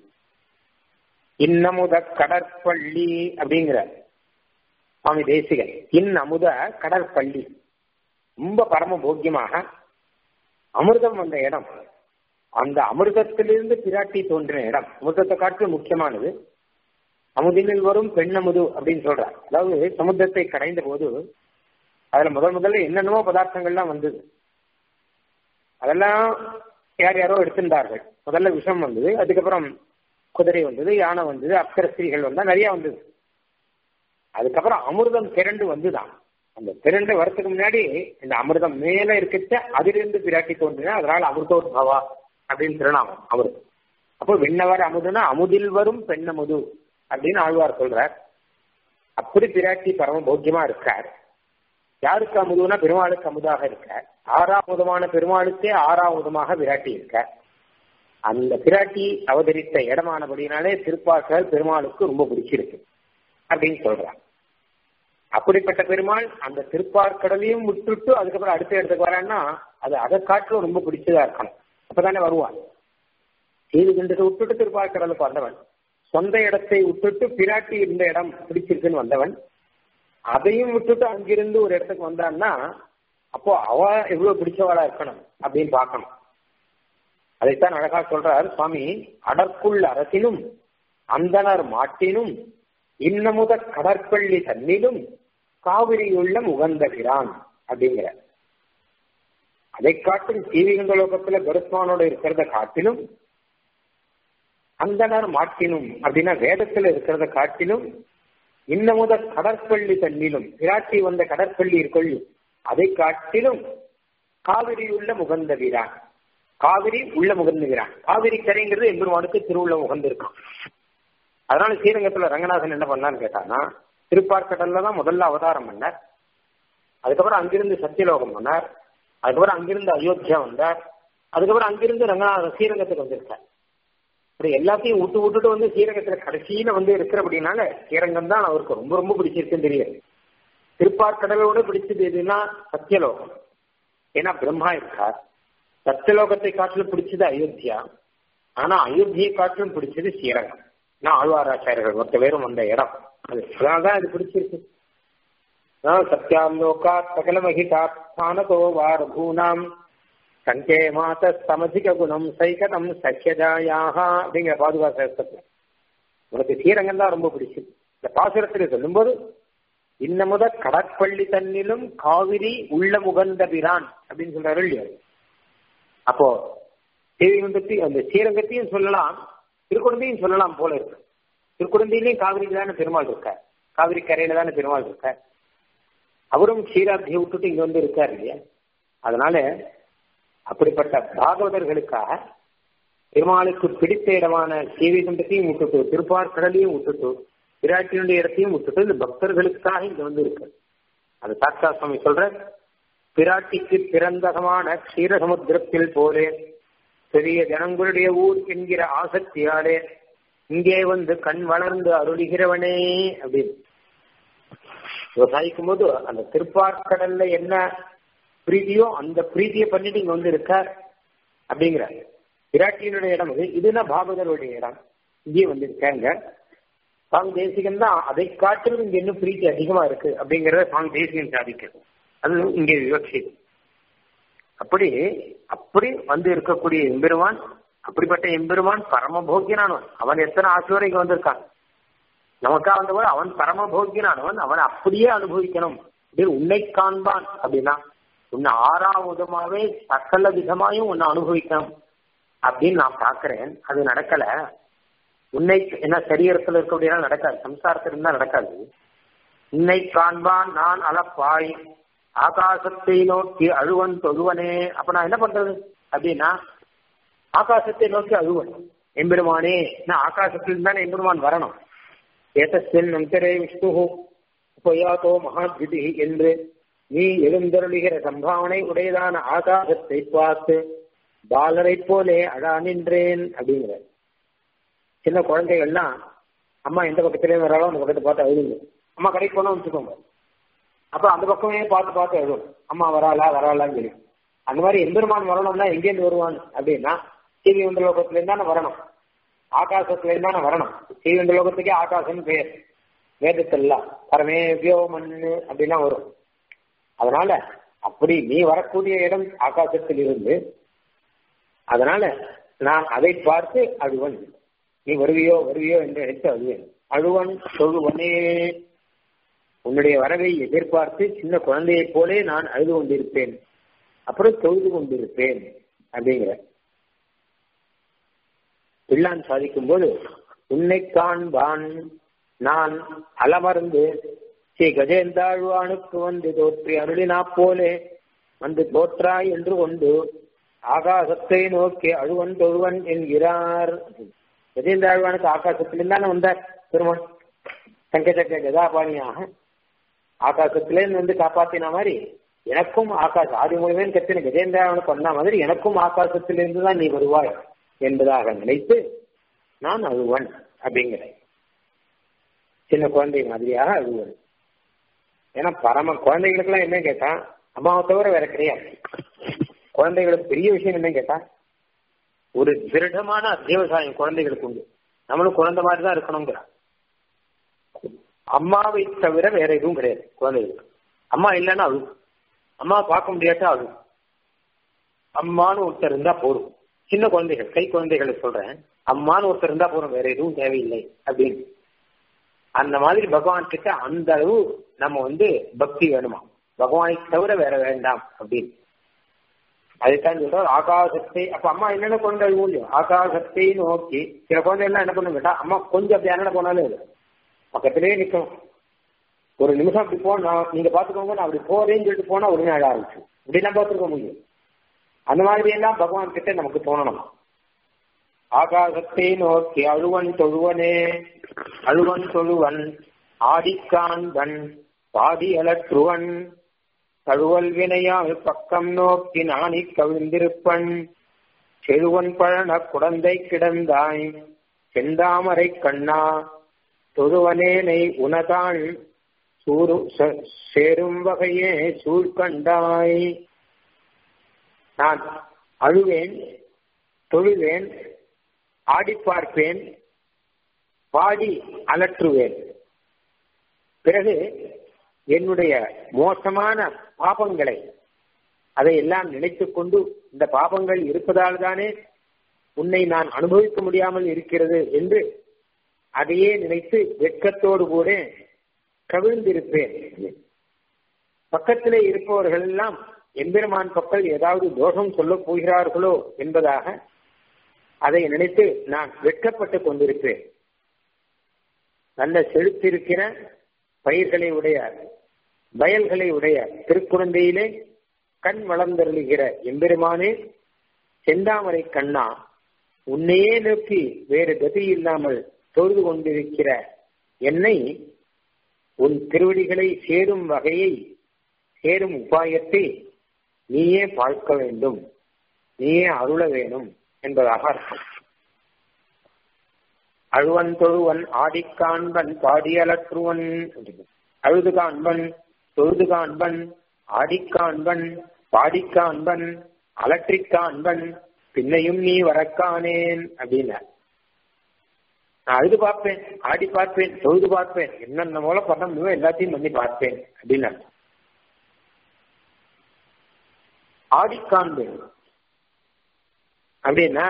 இன்னமுத கடற்பள்ளி அப்படிங்கிற சுவாமி தேசிகன் இன்னமுத கடற்பள்ளி ரொம்ப பரம போக்கியமாக அமிர்தம் வந்த இடம் அந்த அமிர்தத்திலிருந்து பிராட்டி தோன்றின இடம் அமிர்தத்தை காட்டிலும் முக்கியமானது அமுதினில் வரும் பெண்ணமுது அப்படின்னு சொல்றார் அதாவது சமுத்திரத்தை கடைந்த போது அதுல முதல் முதல்ல என்னென்னமோ பதார்த்தங்கள்லாம் வந்தது அதெல்லாம் யார் யாரோ எடுத்திருந்தார்கள் முதல்ல விஷம் வந்தது அதுக்கப்புறம் குதிரை வந்தது யானை வந்தது அப்சர ஸ்திரீகள் வந்தா நிறைய வந்தது அதுக்கப்புறம் அமிர்தம் திரண்டு வந்துதான் அந்த திரண்டு வரத்துக்கு முன்னாடி இந்த அமிர்தம் மேல இருக்கிற அதிலிருந்து பிராட்டி தோன்றினா அதனால அமிர்தோத்பவா அப்படின்னு திருநாமம் அமிர்தம் அப்போ விண்ணவர் அமுதுனா அமுதில் வரும் பெண்ணமுது அப்படின்னு ஆழ்வார் சொல்றார் அப்படி பிராட்டி பரம போக்கியமா இருக்கார் யாருக்கு அமுதுனா பெருமாளுக்கு அமுதாக இருக்கார் ஆறாவதுமான பெருமாளுக்கே ஆறாவதுமாக விராட்டி இருக்கார் அந்த பிராட்டி அவதரித்த இடமானபடினாலே திருப்பாக்கள் பெருமாளுக்கு ரொம்ப பிடிச்சிருக்கு அப்படின்னு சொல்றாங்க அப்படிப்பட்ட பெருமாள் அந்த திருப்பார்கடலையும் விட்டுட்டு அதுக்கப்புறம் அடுத்த இடத்துக்கு வரான்னா அது அதை காட்டிலும் ரொம்ப பிடிச்சதா இருக்கணும் அப்பதானே வருவான் செய்து கண்டதை விட்டுட்டு திருப்பார்கடலுக்கு வந்தவன் சொந்த இடத்தை விட்டுட்டு பிராட்டி இருந்த இடம் பிடிச்சிருக்குன்னு வந்தவன் அதையும் விட்டுட்டு அங்கிருந்து ஒரு இடத்துக்கு வந்தான்னா அப்போ அவ எவ்வளவு பிடிச்சவளா இருக்கணும் அப்படின்னு பார்க்கணும் அதைத்தான் அழகா சொல்றார் சுவாமி அடற்குள் அரசினும் அந்தனர் மாட்டினும் இன்னமுத கடற்பள்ளி தன்னிலும் காவிரியுள்ள முகந்தகிறான் அப்படிங்கிற அதை காட்டும் ஜீவிகந்த லோகத்துல கருத்மானோட இருக்கிறத காட்டிலும் அந்தனர் மாட்டினும் அப்படின்னா வேதத்துல இருக்கிறத காட்டிலும் இன்னமுத கடற்பள்ளி தன்னிலும் பிராட்டி வந்த கடற்பள்ளி இருக்கொள்ளி அதை காட்டிலும் காவிரி உள்ள முகந்தவிரான் காவிரி உள்ள முகந்துகிறான் காவிரி கரைங்கிறது எம்பெருமானுக்கு திருவுள்ள முகந்து இருக்கான் அதனால ஸ்ரீரங்கத்துல ரங்கநாதன் என்ன பண்ணான்னு கேட்டானா திருப்பார்கடல்ல தான் முதல்ல அவதாரம் பண்ணார் அதுக்கப்புறம் அங்கிருந்து சத்தியலோகம் பண்ணார் அதுக்கப்புறம் அங்கிருந்து அயோத்தியா வந்தார் அதுக்கப்புறம் அங்கிருந்து ரங்கநாதன் ஸ்ரீரங்கத்துக்கு வந்திருக்கார் இப்படி எல்லாத்தையும் விட்டு விட்டுட்டு வந்து ஸ்ரீரங்கத்துல கடைசியில வந்து இருக்கிற அப்படின்னால ஸ்ரீரங்கம் தான் அவருக்கு ரொம்ப ரொம்ப பிடிச்சிருக்குன்னு தெரியாது திருப்பார்கடலோட பிடிச்சது எதுன்னா சத்தியலோகம் ஏன்னா பிரம்மா இருக்கார் சத்தியலோகத்தை காட்டிலும் பிடிச்சது அயோத்தியா ஆனா அயோத்தியை காட்டிலும் பிடிச்சது ஸ்ரீரங்கம் நான் ஆழ்வாராச்சாரியர்கள் மொத்த பேரும் வந்த இடம் அது அதனால்தான் அது பிடிச்சிருக்கு சத்யாம் லோகாத் சகல மகிதாத்மானதோ வாரபூனாம் சங்கே மாத சமதிக குணம் சைகதம் சக்கியதாயாக அப்படிங்கிற பாதுகா சேஸ்திரத்துல உனக்கு ஸ்ரீரங்கம் தான் ரொம்ப பிடிச்சது இந்த பாசுரத்தில் சொல்லும்போது இன்னமுத கடற்பள்ளி தன்னிலும் காவிரி உள்ள முகந்த பிரான் அப்படின்னு சொல்றாரு இல்லையா அப்போ தேவிகுண்டத்தை அந்த ஸ்ரீரங்கத்தையும் சொல்லலாம் திருக்குழந்தையும் சொல்லலாம் போல இருக்கு திருக்குழந்தையிலையும் காவிரிக்கு தானே பெருமாள் இருக்கார் காவிரி கரையில தானே பெருமாள் இருக்கார் அவரும் க்ஷீராப்தியை விட்டுட்டு இங்க வந்து இருக்கார் இல்லையா அதனால அப்படிப்பட்ட பாகவதர்களுக்காக பெருமாளுக்கு பிடித்த இடமான சீவைகுண்டத்தையும் விட்டுட்டு திருப்பார்கடலையும் விட்டுட்டு விராட்டினுடைய இடத்தையும் விட்டுட்டு இந்த பக்தர்களுக்காக இங்க வந்து இருக்கு அது சாட்சா சுவாமி சொல்ற பிராட்டிக்கு பிறந்தகமான க்ஷீரசமுத்திரத்தில் போலே பெரிய ஜனங்களுடைய ஊர் என்கிற ஆசக்தியாலே இங்கே வந்து கண் வளர்ந்து அருளுகிறவனே அப்படின்னு விவசாயிக்கும் போது அந்த திருப்பார்கடல்ல என்ன பிரீதியோ அந்த பிரீதியை பண்ணிட்டு இங்க வந்து இருக்கார் அப்படிங்கிற விராட்டியினுடைய இடம் இது இதுனா பாகவதருடைய இடம் இங்கேயும் வந்திருக்காங்க சுவாமி தேசிகன் தான் அதை காட்டிலும் இங்க இன்னும் பிரீத்தி அதிகமா இருக்கு அப்படிங்கறத சுவாமி தேசிகன் சாதிக்கிறது அது இங்கே விவக்ஷிது அப்படி அப்படி வந்து இருக்கக்கூடிய எம்பெருமான் அப்படிப்பட்ட எம்பெருமான் பரமபோக்கியனானவன் அவன் எத்தனை ஆசிரியர் வந்திருக்கான் நமக்கா வந்தபோது அவன் பரமபோக்கியனானவன் அவன் அப்படியே அனுபவிக்கணும் அப்படின்னு உன்னை காண்பான் அப்படின்னா உன்னை ஆறாவதுமாவே சகல விதமாயும் உன்னை அனுபவிக்கணும் அப்படின்னு நான் பாக்குறேன் அது நடக்கல உன்னை என்ன சரீரத்தில் இருக்கக்கூடிய நடக்காது சம்சாரத்தில் இருந்தா நடக்காது உன்னை காண்பான் நான் அளப்பாய் ஆகாசத்தை நோக்கி அழுவன் தொழுவனே அப்ப நான் என்ன பண்றது அப்படின்னா ஆகாசத்தை நோக்கி அழுவன் எம்பெருமானே நான் ஆகாசத்தில் தானே எம்பெருமான் வரணும் ஏதஸ்மின் அந்தரே விஷ்ணு உபயாதோ மகாத்விதி என்று நீ எழுந்தருளுகிற சம்பாவனை உடையதான ஆகாசத்தை பார்த்து பாலரை போலே அழா நின்றேன் அப்படிங்கிற சின்ன குழந்தைகள்லாம் அம்மா எந்த பக்கத்திலே வராலும் அந்த பக்கத்தை பார்த்து அழுதுங்க அம்மா கடைக்கு போனா வச்சுக்கோங்க அப்ப அந்த பக்கமே பார்த்து பார்த்து எழுதும் அம்மா வராளா வராளான்னு சொல்லி அந்த மாதிரி எம்பெருமான் வரணும்னா எங்கேருந்து வருவான் அப்படின்னா சீவி வந்த லோகத்துல இருந்தானே வரணும் ஆகாசத்துல இருந்தானே வரணும் சீவி வந்த லோகத்துக்கே ஆகாசம் பேர் வேதத்துல பரமே வியோ மண்ணு அப்படின்னா வரும் அதனால அப்படி நீ வரக்கூடிய இடம் ஆகாசத்தில் இருந்து அதனால நான் அதை பார்த்து அழுவன் நீ வருவியோ வருவியோ என்று நினைத்து அழுவேன் அழுவன் தொழுவனே உன்னுடைய வரவை எதிர்பார்த்து சின்ன குழந்தையைப் போலே நான் அழுது கொண்டிருப்பேன் அப்புறம் தொழுது கொண்டிருப்பேன் அப்படிங்கிற பிள்ளான் சாதிக்கும் போது உன்னை காண்பான் நான் அலமர்ந்து ஸ்ரீ கஜேந்தாழ்வானுக்கு வந்து தோற்றி அருளினா போலே வந்து தோற்றாய் என்று கொண்டு ஆகாசத்தை நோக்கி அழுவன் தொழுவன் என்கிறார் கஜேந்தாழ்வானுக்கு ஆகாசத்திலிருந்தானே வந்தார் பெருமான் சங்கச்சக்க கதாபாணியாக ஆகாசத்திலேருந்து வந்து காப்பாத்தின மாதிரி எனக்கும் ஆகாசம் ஆதி மூலமே கத்தின கஜேந்திராவனுக்கு பண்ண மாதிரி எனக்கும் ஆகாசத்திலிருந்து தான் நீ வருவாய் என்பதாக நினைத்து நான் அழுவன் அப்படிங்கிறேன் சின்ன குழந்தை மாதிரியாக அழுவன் ஏன்னா பரம குழந்தைகளுக்கெல்லாம் என்ன கேட்டா அம்மாவை தவிர வேற கிடையாது குழந்தைகளுக்கு பெரிய விஷயம் என்ன கேட்டா ஒரு திருடமான அத்தியவசாயம் குழந்தைகளுக்கு உண்டு நம்மளும் குழந்தை மாதிரி தான் இருக்கணுங்கிறான் அம்மாவை தவிர வேற எதுவும் கிடையாது குழந்தைகளுக்கு அம்மா இல்லைன்னா அழுவும் அம்மா பார்க்க முடியாட்டா அழுவும் அம்மான்னு ஒருத்தர் இருந்தா போதும் சின்ன குழந்தைகள் கை குழந்தைகளை சொல்றேன் அம்மான்னு ஒருத்தர் இருந்தா போதும் வேற எதுவும் தேவையில்லை அப்படின்னு அந்த மாதிரி பகவான் கிட்ட அந்த அளவு நம்ம வந்து பக்தி வேணுமா பகவானை தவிர வேற வேண்டாம் அப்படின்னு அதைத்தான் சொல்றோம் ஆகாசத்தை அப்ப அம்மா என்னென்ன கொண்டு அழுவும் ஆகாசத்தை நோக்கி சில குழந்தை எல்லாம் என்ன பண்ணும் கேட்டா அம்மா கொஞ்சம் அப்படி அண்ணன போனாலும் இல்லை பக்கத்திலேயே நிற்கும் ஒரு நிமிஷம் அப்படி போனா நீங்க பாத்துக்கோங்க நான் அப்படி போறேன்னு சொல்லிட்டு போனா உடனே அழ ஆரம்பிச்சு இப்படிலாம் பார்த்துருக்க முடியும் அந்த மாதிரி எல்லாம் பகவான் கிட்ட நமக்கு தோணணும் ஆகாசத்தை நோக்கி அழுவன் தொழுவனே அழுவன் தொழுவன் ஆடிக்காண்பன் பாடி அலற்றுவன் தழுவல் வினையால் பக்கம் நோக்கி நாணி கவிழ்ந்திருப்பன் செழுவன் பழன குடந்தை கிடந்தாய் செந்தாமரை கண்ணா தொழுவனேனை உனதாள் சூரு சேரும் வகையே சூழ்கண்டாய் நான் அழுவேன் தொழுவேன் ஆடி பார்ப்பேன் பாடி அலற்றுவேன் பிறகு என்னுடைய மோசமான பாபங்களை அதை எல்லாம் நினைத்துக் கொண்டு இந்த பாபங்கள் இருப்பதால் தானே உன்னை நான் அனுபவிக்க முடியாமல் இருக்கிறது என்று அதையே நினைத்து வெட்கத்தோடு கூட கவிழ்ந்திருப்பேன் பக்கத்திலே இருப்பவர்கள் எல்லாம் எம்பெருமான் பக்கம் ஏதாவது தோஷம் சொல்லப் போகிறார்களோ என்பதாக அதை நினைத்து நான் வெட்கப்பட்டு கொண்டிருப்பேன் நல்ல செழித்திருக்கிற பயிர்களை உடைய வயல்களை உடைய திருக்குழந்தையிலே கண் வளர்ந்தருளுகிற எம்பெருமானே செந்தாமரை கண்ணா உன்னையே நோக்கி வேறு கதி இல்லாமல் தொழுது கொண்டிருக்கிற என்னை உன் திருவடிகளை சேரும் வகையை சேரும் உபாயத்தை நீயே பார்க்க வேண்டும் நீயே அருள வேணும் என்பதாக அர்த்தம் அழுவன் தொழுவன் ஆடிக்காண்பன் பாடியலற்றுவன் அழுது காண்பன் தொழுது காண்பன் ஆடிக்காண்பன் பாடிக்காண்பன் அலற்றிக்காண்பன் பின்னையும் நீ வரக்கானேன் அப்படின்னார் நான் அழுது பார்ப்பேன் ஆடி பார்ப்பேன் தொழுது பார்ப்பேன் என்னென்ன மூல பண்ண முடியுமோ எல்லாத்தையும் பண்ணி பார்ப்பேன் அப்படின்னு அர்த்தம். ஆடி காண்பேன் அப்படின்னா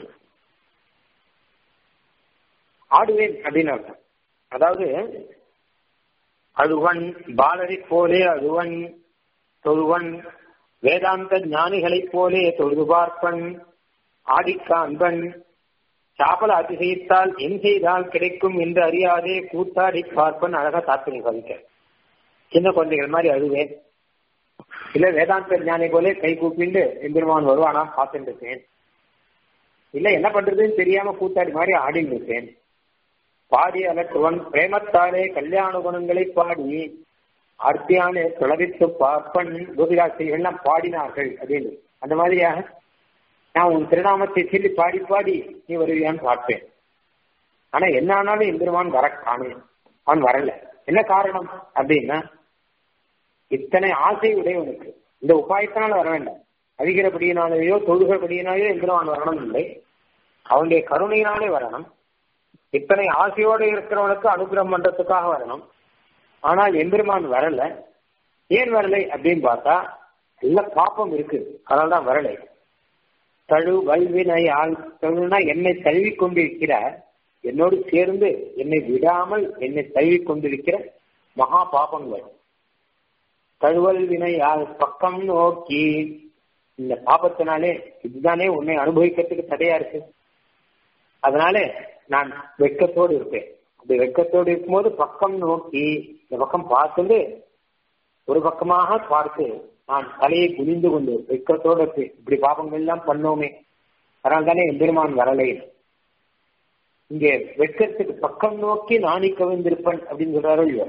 ஆடுவேன் அப்படின்னு அர்த்தம் அதாவது அழுவன் பாலரை போலே அழுவன் தொழுவன் வேதாந்த ஞானிகளைப் போலே தொழுது பார்ப்பன் ஆடிக்காண்பன் சாப்பல அதிசயித்தால் என் செய்தால் கிடைக்கும் என்று அறியாதே கூத்தாடி பார்ப்பன் அழகா தாத்பரிய கவிக்க சின்ன குழந்தைகள் மாதிரி அழுவேன் இல்ல வேதாந்த ஞானி போலே கை கூப்பிண்டு எம்பெருமான் வருவானா பார்த்துட்டு இருக்கேன் இல்ல என்ன பண்றதுன்னு தெரியாம கூத்தாடி மாதிரி ஆடின்னு இருக்கேன் பாடி அலட்டுவன் பிரேமத்தாலே கல்யாண குணங்களை பாடி அர்த்தியானே துளவித்து பார்ப்பன் கோபிராசிரியர்கள் எல்லாம் பாடினார்கள் அப்படின்னு அந்த மாதிரியாக நான் உன் திருநாமத்தை சொல்லி பாடி பாடி நீ வருவியான்னு பார்ப்பேன் ஆனா என்ன ஆனாலும் எம்பெருமான் வர காணேன் அவன் வரல என்ன காரணம் அப்படின்னா இத்தனை ஆசை உடையவனுக்கு இந்த உபாயத்தினால வர வேண்டாம் அழிகிறபடியினாலேயோ தொழுகிறபடியினாலேயோ எம்பெருமான் வரணும் இல்லை அவனுடைய கருணையினாலே வரணும் இத்தனை ஆசையோடு இருக்கிறவனுக்கு அனுகிரகம் பண்றதுக்காக வரணும் ஆனால் எம்பெருமான் வரல ஏன் வரலை அப்படின்னு பார்த்தா நல்ல பாப்பம் இருக்கு அதனால்தான் வரலை தழு வல்வினையால் தழுனா என்னை தழுவி கொண்டிருக்கிற என்னோடு சேர்ந்து என்னை விடாமல் என்னை தழுவி கொண்டிருக்கிற மகா பாபங்கள் தழுவல் வினையால் பக்கம் நோக்கி இந்த பாபத்தினாலே இதுதானே உன்னை அனுபவிக்கிறதுக்கு தடையா இருக்கு அதனால நான் வெட்கத்தோடு இருப்பேன் அப்படி வெட்கத்தோடு இருக்கும்போது பக்கம் நோக்கி இந்த பக்கம் பார்த்துட்டு ஒரு பக்கமாக பார்த்து நான் தலையை குனிந்து கொண்டு வெட்கத்தோடு இருப்பேன் இப்படி பாபங்கள் எல்லாம் பண்ணோமே அதனால தானே எம்பெருமான் வரலை இங்கே வெட்கத்துக்கு பக்கம் நோக்கி நாணி கவிழ்ந்திருப்பன் அப்படின்னு சொல்றாரோ இல்லையோ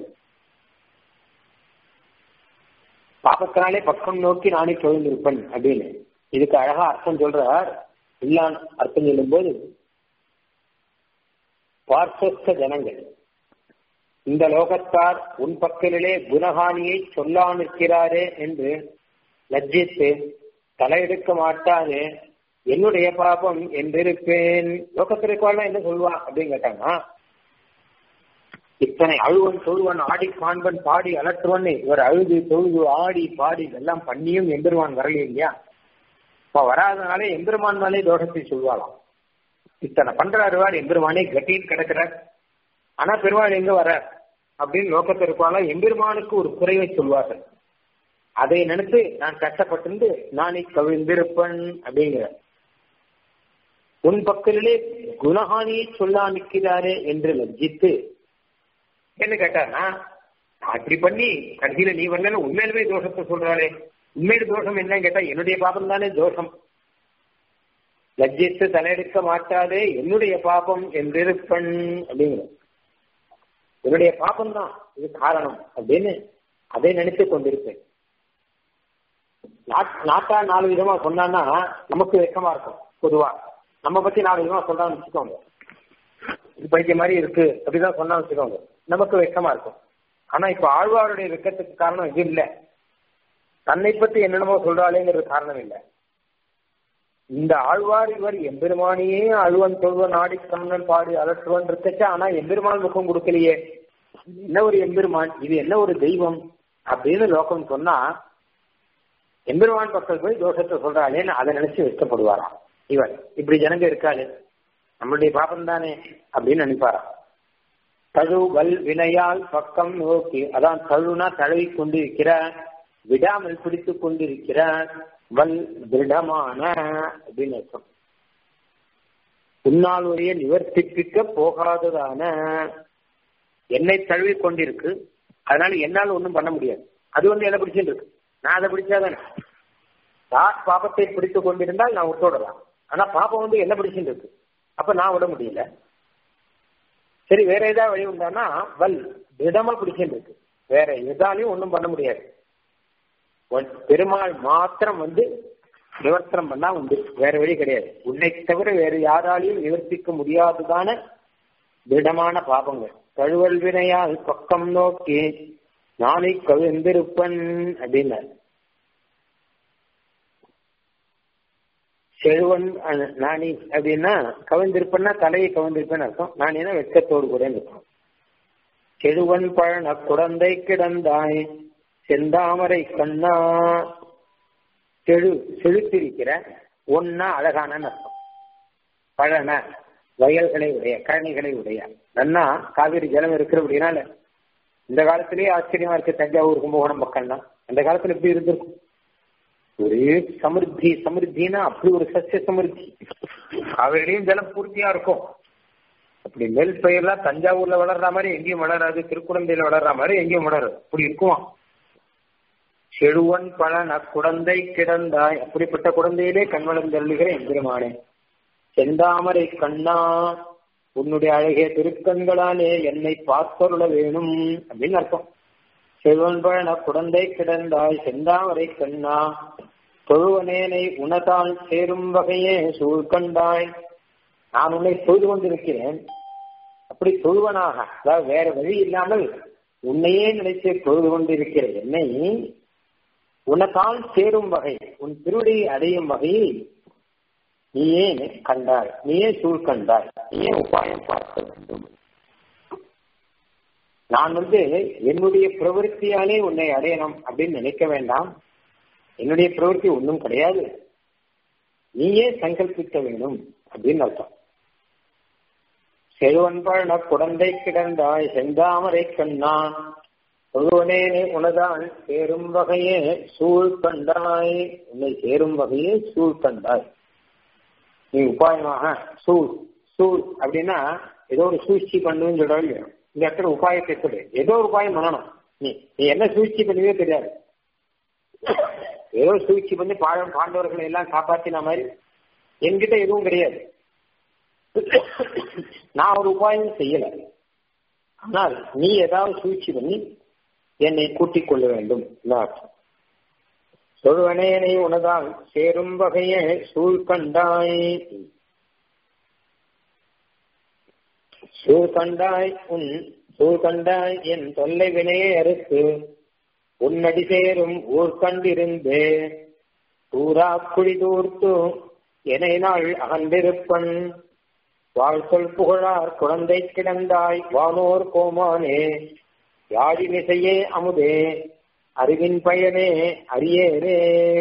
பாபத்தினாலே பக்கம் நோக்கி நாணி கவிழ்ந்திருப்பன் அப்படின்னு இதுக்கு அழகா அர்த்தம் சொல்றார் இல்லான் அர்த்தம் சொல்லும்போது பார்த்த ஜனங்கள் இந்த லோகத்தார் உன் பக்கலிலே குணஹானியை சொல்லா நிற்கிறாரே என்று லஜ்ஜித்து தலையெடுக்க மாட்டாதே என்னுடைய பாபம் என்றிருப்பேன் லோகத்திற்கால என்ன சொல்வா அப்படின்னு கேட்டாங்கன்னா இத்தனை அழுவன் தொழுவன் ஆடி காண்பன் பாடி அலற்றுவன் இவர் அழுது தொழுது ஆடி பாடி இதெல்லாம் பண்ணியும் எம்பெருமான் வரலையே இல்லையா இப்ப வராதனாலே எம்பெருமான் மேலே தோஷத்தை சொல்வாளாம் இத்தனை பண்றாருவார் எம்பெருமானே கட்டின்னு கிடக்கிறார் ஆனா பெருமாள் எங்க வர அப்படின்னு லோகத்திற்கால எம்பெருமானுக்கு ஒரு குறைவை சொல்வார்கள் அதை நினைத்து நான் கஷ்டப்பட்டு நானே கவிழ்ந்திருப்பன் அப்படிங்கிற உன் பக்கத்திலே குணஹானியை சொல்லா நிற்கிறாரே என்று லஜ்ஜித்து என்ன கேட்டானா அப்படி பண்ணி கடைசியில நீ வரல உண்மையிலுமே தோஷத்தை சொல்றாளே உண்மையில தோஷம் என்னன்னு கேட்டா என்னுடைய பாபம் தானே தோஷம் லஜ்ஜித்து தலையெடுக்க மாட்டாதே என்னுடைய பாபம் என்றிருப்பன் அப்படிங்கிற என்னுடைய பாபம் தான் இது காரணம் அப்படின்னு அதை நினைத்து கொண்டிருப்பேன் நாட்டா நாலு விதமா சொன்னான்னா நமக்கு வெக்கமா இருக்கும் பொதுவா நம்ம பத்தி நாலு விதமா சொல்றான்னு வச்சுக்கோங்க இது பைத்திய மாதிரி இருக்கு அப்படிதான் சொன்னா வச்சுக்கோங்க நமக்கு வெக்கமா இருக்கும் ஆனா இப்ப ஆழ்வாருடைய வெக்கத்துக்கு காரணம் இது இல்லை தன்னை பத்தி என்னென்னமோ சொல்றாளேங்கிறது காரணம் இல்லை இந்த ஆழ்வார் இவர் எம்பெருமானியே அழுவன் தொழுவன் ஆடி கண்ணன் பாடி அலற்றுவன் இருக்கச்சா ஆனா எம்பெருமான் முகம் கொடுக்கலையே என்ன ஒரு எம்பெருமான் இது என்ன ஒரு தெய்வம் அப்படின்னு லோகம் சொன்னா எம்பெருமான் பக்கம் போய் தோஷத்தை சொல்றாளேன்னு அதை நினைச்சு வெட்கப்படுவாராம் இவர் இப்படி ஜனங்க இருக்காளே நம்மளுடைய பாபம் தானே அப்படின்னு நினைப்பாராம் தழு வல் வினையால் பக்கம் நோக்கி அதான் தழுனா தழுவி கொண்டிருக்கிற விடாமல் பிடித்துக் கொண்டிருக்கிற வல் திருடமான அப்படின்னு அர்த்தம் உன்னால் உரிய நிவர்த்திப்பிக்க போகாததான என்னை தழுவி கொண்டிருக்கு அதனால என்னால் ஒன்றும் பண்ண முடியாது அது வந்து எதை பிடிச்சிட்டு இருக்கு நான் அதை பிடிச்சாதானே நான் பாபத்தை பிடித்து கொண்டிருந்தால் நான் விட்டுவிடலாம் ஆனா பாப்பம் வந்து என்ன பிடிச்சிட்டு இருக்கு அப்ப நான் விட முடியல சரி வேற ஏதாவது வழி உண்டானா வல் திடமா பிடிச்சிட்டு இருக்கு வேற எதாலையும் ஒன்றும் பண்ண முடியாது பெருமாள் மாத்திரம் வந்து நிவர்த்தனம் பண்ணா உண்டு வேற வழி கிடையாது உன்னை தவிர வேற யாராலையும் நிவர்த்திக்க முடியாததான திடமான பாபங்கள் கழுவல் வினையால் பக்கம் நோக்கி நாளை கவிழ்ந்திருப்பன் அப்படின்னார் செழுவன் நாணி அப்படின்னா கவிழ்ந்திருப்பேன்னா தலையை கவிழ்ந்திருப்பேன்னு அர்த்தம் நாணினா வெட்கத்தோடு கூட இருக்கும் செழுவன் பழன குழந்தை கிடந்தாய் செந்தாமரை கண்ணா செழு செழுத்திருக்கிற ஒன்னா அழகான அர்த்தம் பழன வயல்களை உடைய கழனிகளை உடைய நன்னா காவிரி ஜலம் இருக்கிற அப்படின்னால இந்த காலத்திலேயே ஆச்சரியமா இருக்கு தஞ்சாவூர் கும்பகோணம் பக்கம்லாம் அந்த காலத்துல எப்படி இருந்திருக்கும் ஒரே சமிருத்தி சமிருத்தினா அப்படி ஒரு சசிய சமிருத்தி காவிரிலையும் ஜலம் பூர்த்தியா இருக்கும் அப்படி நெல் பயிர்லாம் தஞ்சாவூர்ல வளர்ற மாதிரி எங்கேயும் வளராது திருக்குழந்தையில வளர்ற மாதிரி எங்கேயும் வளராது அப்படி இருக்குமா செழுவன் பழன குழந்தை கிடந்தாய் அப்படிப்பட்ட குழந்தையிலே கண்வளந்தருளுகிற எம்பெருமானே செந்தாமரை கண்ணா உன்னுடைய அழகிய திருக்கண்களாலே என்னை பார்த்தருள வேணும் அப்படின்னு அர்த்தம் செல்வன் பழன குழந்தை கிடந்தாய் செந்தாமரை கண்ணா தொழுவனேனை உனதால் சேரும் வகையே சூழ்கண்டாய் நான் உன்னை தொழுது கொண்டிருக்கிறேன் அப்படி தொழுவனாக அதாவது வேற வழி இல்லாமல் உன்னையே நினைத்து தொழுது கொண்டிருக்கிற என்னை உனக்கால் சேரும் வகை உன் திருவடியை அடையும் வகையை நீயே கண்டாய் நீயே சூழ் கண்டாய் நீயே உபாயம் பார்க்க வேண்டும் நான் வந்து என்னுடைய பிரவருத்தியாலே உன்னை அடையணும் அப்படின்னு நினைக்க வேண்டாம் என்னுடைய பிரவருத்தி ஒன்றும் கிடையாது நீயே சங்கல்பிக்க வேண்டும் அப்படின்னு அர்த்தம் செழுவன்பழ குழந்தை கிடந்தாய் செந்தாமரை கண்ணா ஒருவனே உனதான் சேரும் வகையே சூழ் கண்டாய் உன்னை சேரும் வகையே சூழ் கண்டாய் நீ உபாயமாக சூழ் சூழ் அப்படின்னா ஏதோ ஒரு சூழ்ச்சி பண்ணுன்னு சொல்றாங்க இந்த இடத்துல உபாயத்தை சொல்லு ஏதோ ஒரு உபாயம் பண்ணணும் நீ நீ என்ன சூழ்ச்சி பண்ணுவே தெரியாது ஏதோ சூழ்ச்சி பண்ணி பாழம் பாண்டவர்களை எல்லாம் காப்பாத்தின மாதிரி என்கிட்ட எதுவும் கிடையாது நான் ஒரு உபாயம் செய்யல ஆனால் நீ ஏதாவது சூழ்ச்சி பண்ணி என்னை கூட்டிக் கொள்ள வேண்டும் அர்த்தம் சொல்வனேனை உனதால் சேரும் வகையே சூழ்கண்டாய் சூழ்கண்டாய் உன் சூழ்கண்டாய் என் தொல்லை வினையை அறுத்து உன்னடி சேரும் ஊர் கண்டிருந்து தூரா குழி தூர்த்து எனை நாள் அகன்றிருப்பன் வாழ் சொல் புகழார் குழந்தை கிடந்தாய் வானோர் கோமானே யாழி மிசையே அமுதே அறிவின் பயனே அரியேரே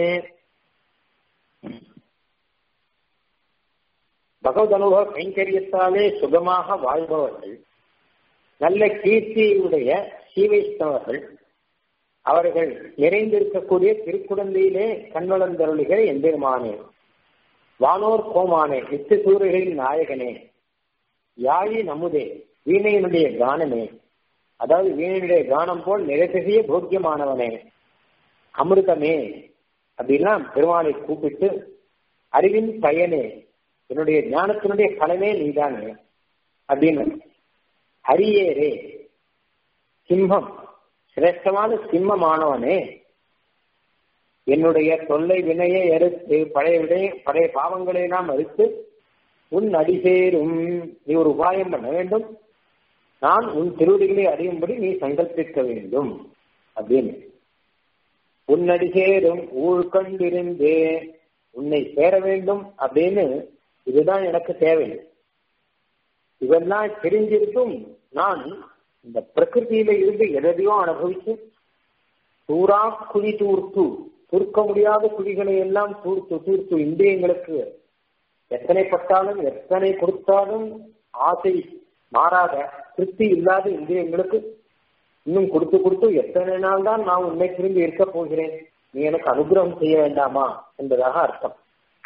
பகவத் அனுபவ கைங்கரியத்தாலே சுகமாக வாழ்பவர்கள் நல்ல கீர்த்தியுடைய சீவைஷ்ணவர்கள் அவர்கள் நிறைந்திருக்கக்கூடிய திருக்குழந்தையிலே கண்வளந்தருளிகிற எம்பெருமானே வானோர் கோமானே நித்து சூரியர்களின் நாயகனே யாழி நமுதே வீணையினுடைய கானமே அதாவது வீணையுடைய கானம் போல் நிறத்திசைய போக்கியமானவனே அமிர்தமே அப்படிலாம் பெருமானை கூப்பிட்டு அறிவின் பயனே என்னுடைய ஞானத்தினுடைய பலனே நீதானே அப்படின்னு ஹரியேரே சிம்மம் சிரேஷ்டமான சிம்மமானவனே என்னுடைய தொல்லை வினையை அறுத்து பழைய விடைய பழைய பாவங்களை எல்லாம் அறுத்து உன் அடிசேரும் நீ ஒரு உபாயம் பண்ண வேண்டும் நான் உன் திருவடிகளை அறியும்படி நீ சங்கல்பிக்க வேண்டும் அப்படின்னு உன்னடி சேரும் ஊழ் கண்டிருந்தே உன்னை சேர வேண்டும் அப்படின்னு இதுதான் எனக்கு தேவை இதெல்லாம் தெரிஞ்சிருக்கும் நான் இந்த பிரகிருதியில இருந்து எதையோ அனுபவிச்சு தூரா குழி தூர்த்து தூர்க்க முடியாத குழிகளை எல்லாம் தூர்த்து தூர்த்து இந்திரியங்களுக்கு எத்தனை பட்டாலும் எத்தனை கொடுத்தாலும் ஆசை மாறாத திருப்தி இல்லாத இந்திரியங்களுக்கு இன்னும் கொடுத்து கொடுத்து எத்தனை நாள் தான் நான் உன்னை திரும்பி இருக்க போகிறேன் நீ எனக்கு அனுகிரகம் செய்ய வேண்டாமா என்பதாக அர்த்தம்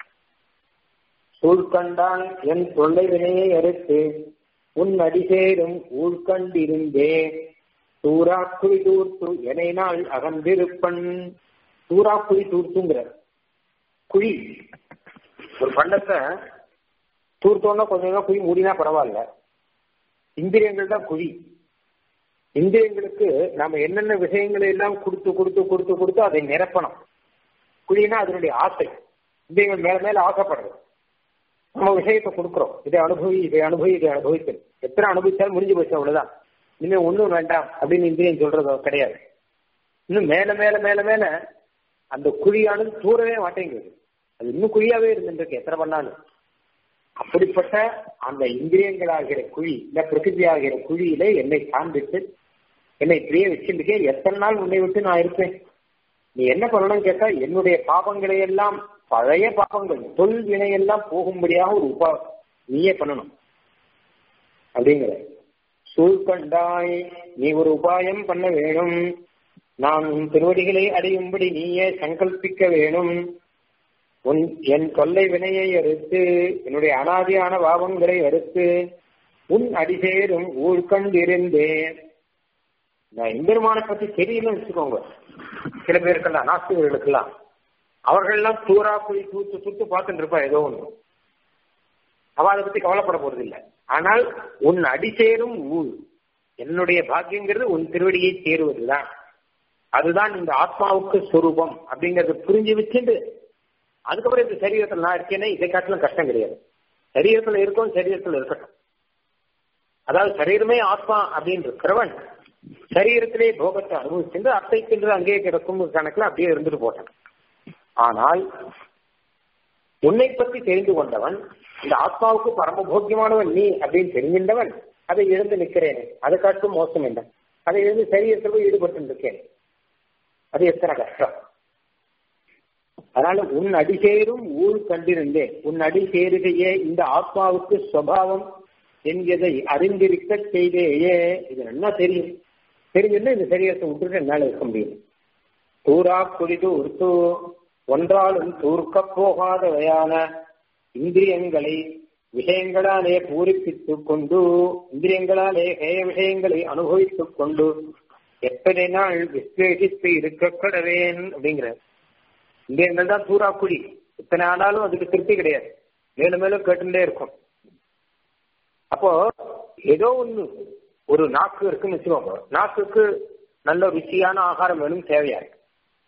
சூழ்கண்டான் என் தொல்லை வினையை அறுத்து உன் அடிசேரும் ஊழ்கண்டிருந்தே தூராக்குழி தூர்த்து எனை நாள் அகன்றிருப்பன் தூராக்குழி தூர்த்துங்கிற குழி ஒரு பண்டத்தை தூர்த்தோன்னா கொஞ்சம் குழி மூடினா பரவாயில்ல இந்திரியங்கள் தான் குழி இந்திரியங்களுக்கு நாம என்னென்ன விஷயங்களை எல்லாம் கொடுத்து கொடுத்து கொடுத்து கொடுத்து அதை நிரப்பணும் குழினா அதனுடைய ஆசை இந்திரியங்கள் மேல மேல ஆசைப்படுறது நம்ம விஷயத்தை கொடுக்குறோம் இதை அனுபவி இதை அனுபவி இதை அனுபவிக்கணும் எத்தனை அனுபவிச்சாலும் முடிஞ்சு போச்சு அவ்வளவுதான் இனிமே ஒன்றும் வேண்டாம் அப்படின்னு இந்திரியம் சொல்றது கிடையாது இன்னும் மேல மேல மேல மேல அந்த குழியானது தூரவே மாட்டேங்குது அது இன்னும் குழியாவே இருந்துருக்கு எத்தனை பண்ணாலும் அப்படிப்பட்ட அந்த இந்திரியங்களாகிற குழி இந்த பிரகிருதி ஆகிற குழியில என்னை காண்பித்து என்னை இப்படியே வச்சிருக்கேன் எத்தனை நாள் உன்னை விட்டு நான் இருப்பேன் நீ என்ன பண்ணணும் கேட்டா என்னுடைய பாபங்களை எல்லாம் பழைய பாபங்கள் தொல் வினையெல்லாம் போகும்படியாக ஒரு உபா நீயே பண்ணணும் அப்படிங்கிற சூழ்கண்டாய் நீ ஒரு உபாயம் பண்ண வேணும் நான் உன் திருவடிகளை அடையும்படி நீயே சங்கல்பிக்க வேணும் உன் என் கொள்ளை வினையை அறுத்து என்னுடைய அனாதியான பாவங்களை அறுத்து உன் அடிசேரும் ஊழ்கண்டிருந்தேன் நான் எம்பெருமானை பத்தி தெரியலன்னு வச்சுக்கோங்க சில பேருக்கெல்லாம் நாஸ்திகர்களுக்கெல்லாம் அவர்கள்லாம் தூரா போய் தூத்து தூத்து பார்த்துட்டு இருப்பா ஏதோ ஒண்ணு அவ அதை பத்தி கவலைப்பட போறது இல்லை ஆனால் உன் அடிசேரும் ஊழ் என்னுடைய பாக்கியங்கிறது உன் திருவடியை சேருவதுதான் அதுதான் இந்த ஆத்மாவுக்கு சொரூபம் அப்படிங்கறது புரிஞ்சு வச்சுட்டு அதுக்கப்புறம் இந்த சரீரத்தில் நான் இருக்கேனே இதை காட்டிலும் கஷ்டம் கிடையாது சரீரத்தில் இருக்கும் சரீரத்தில் இருக்கட்டும் அதாவது சரீரமே ஆத்மா அப்படின்னு இருக்கிறவன் சரீரத்திலே போகத்தை அனுபவிச்சுட்டு அத்தைக்கின்ற அங்கேயே கிடக்கும் கணக்குல அப்படியே இருந்துட்டு போட்டான் ஆனால் உன்னை பற்றி தெரிந்து கொண்டவன் இந்த ஆத்மாவுக்கு பரமபோக்கியமானவன் நீ அப்படின்னு தெரிஞ்சின்றவன் அதை எழுந்து நிற்கிறேன் அதை காட்டும் மோசம் என்ன அதை எழுந்து சரீரத்தில் போய் ஈடுபட்டு இருக்கேன் அது எத்தனை கஷ்டம் அதனால உன் அடிசேரும் ஊழ் கண்டிருந்தேன் உன் அடி சேருகையே இந்த ஆத்மாவுக்கு சுவாவம் என்கிறதை அறிந்திருக்க செய்தேயே இது என்ன தெரியும் தெரிஞ்சுன்னா இந்த சரீரத்தை விட்டுட்டு என்னால இருக்க முடியும் தூரா குடிது உருத்து ஒன்றாலும் தூர்க்க போகாதவையான இந்திரியங்களை விஷயங்களாலே பூரிப்பித்துக் கொண்டு இந்திரியங்களாலே ஹேய விஷயங்களை அனுபவித்துக் கொண்டு எத்தனை நாள் விஸ்லேஷித்து இருக்க கடவேன் அப்படிங்கிற இந்திரியங்கள் தான் தூரா குடி இத்தனை ஆனாலும் அதுக்கு திருப்தி கிடையாது மேலும் மேலும் கேட்டுட்டே இருக்கும் அப்போ ஏதோ ஒண்ணு ஒரு நாக்கு இருக்குன்னு வச்சுக்கோங்க நாக்குக்கு நல்ல ருச்சியான ஆகாரம் வேணும் தேவையா இருக்கு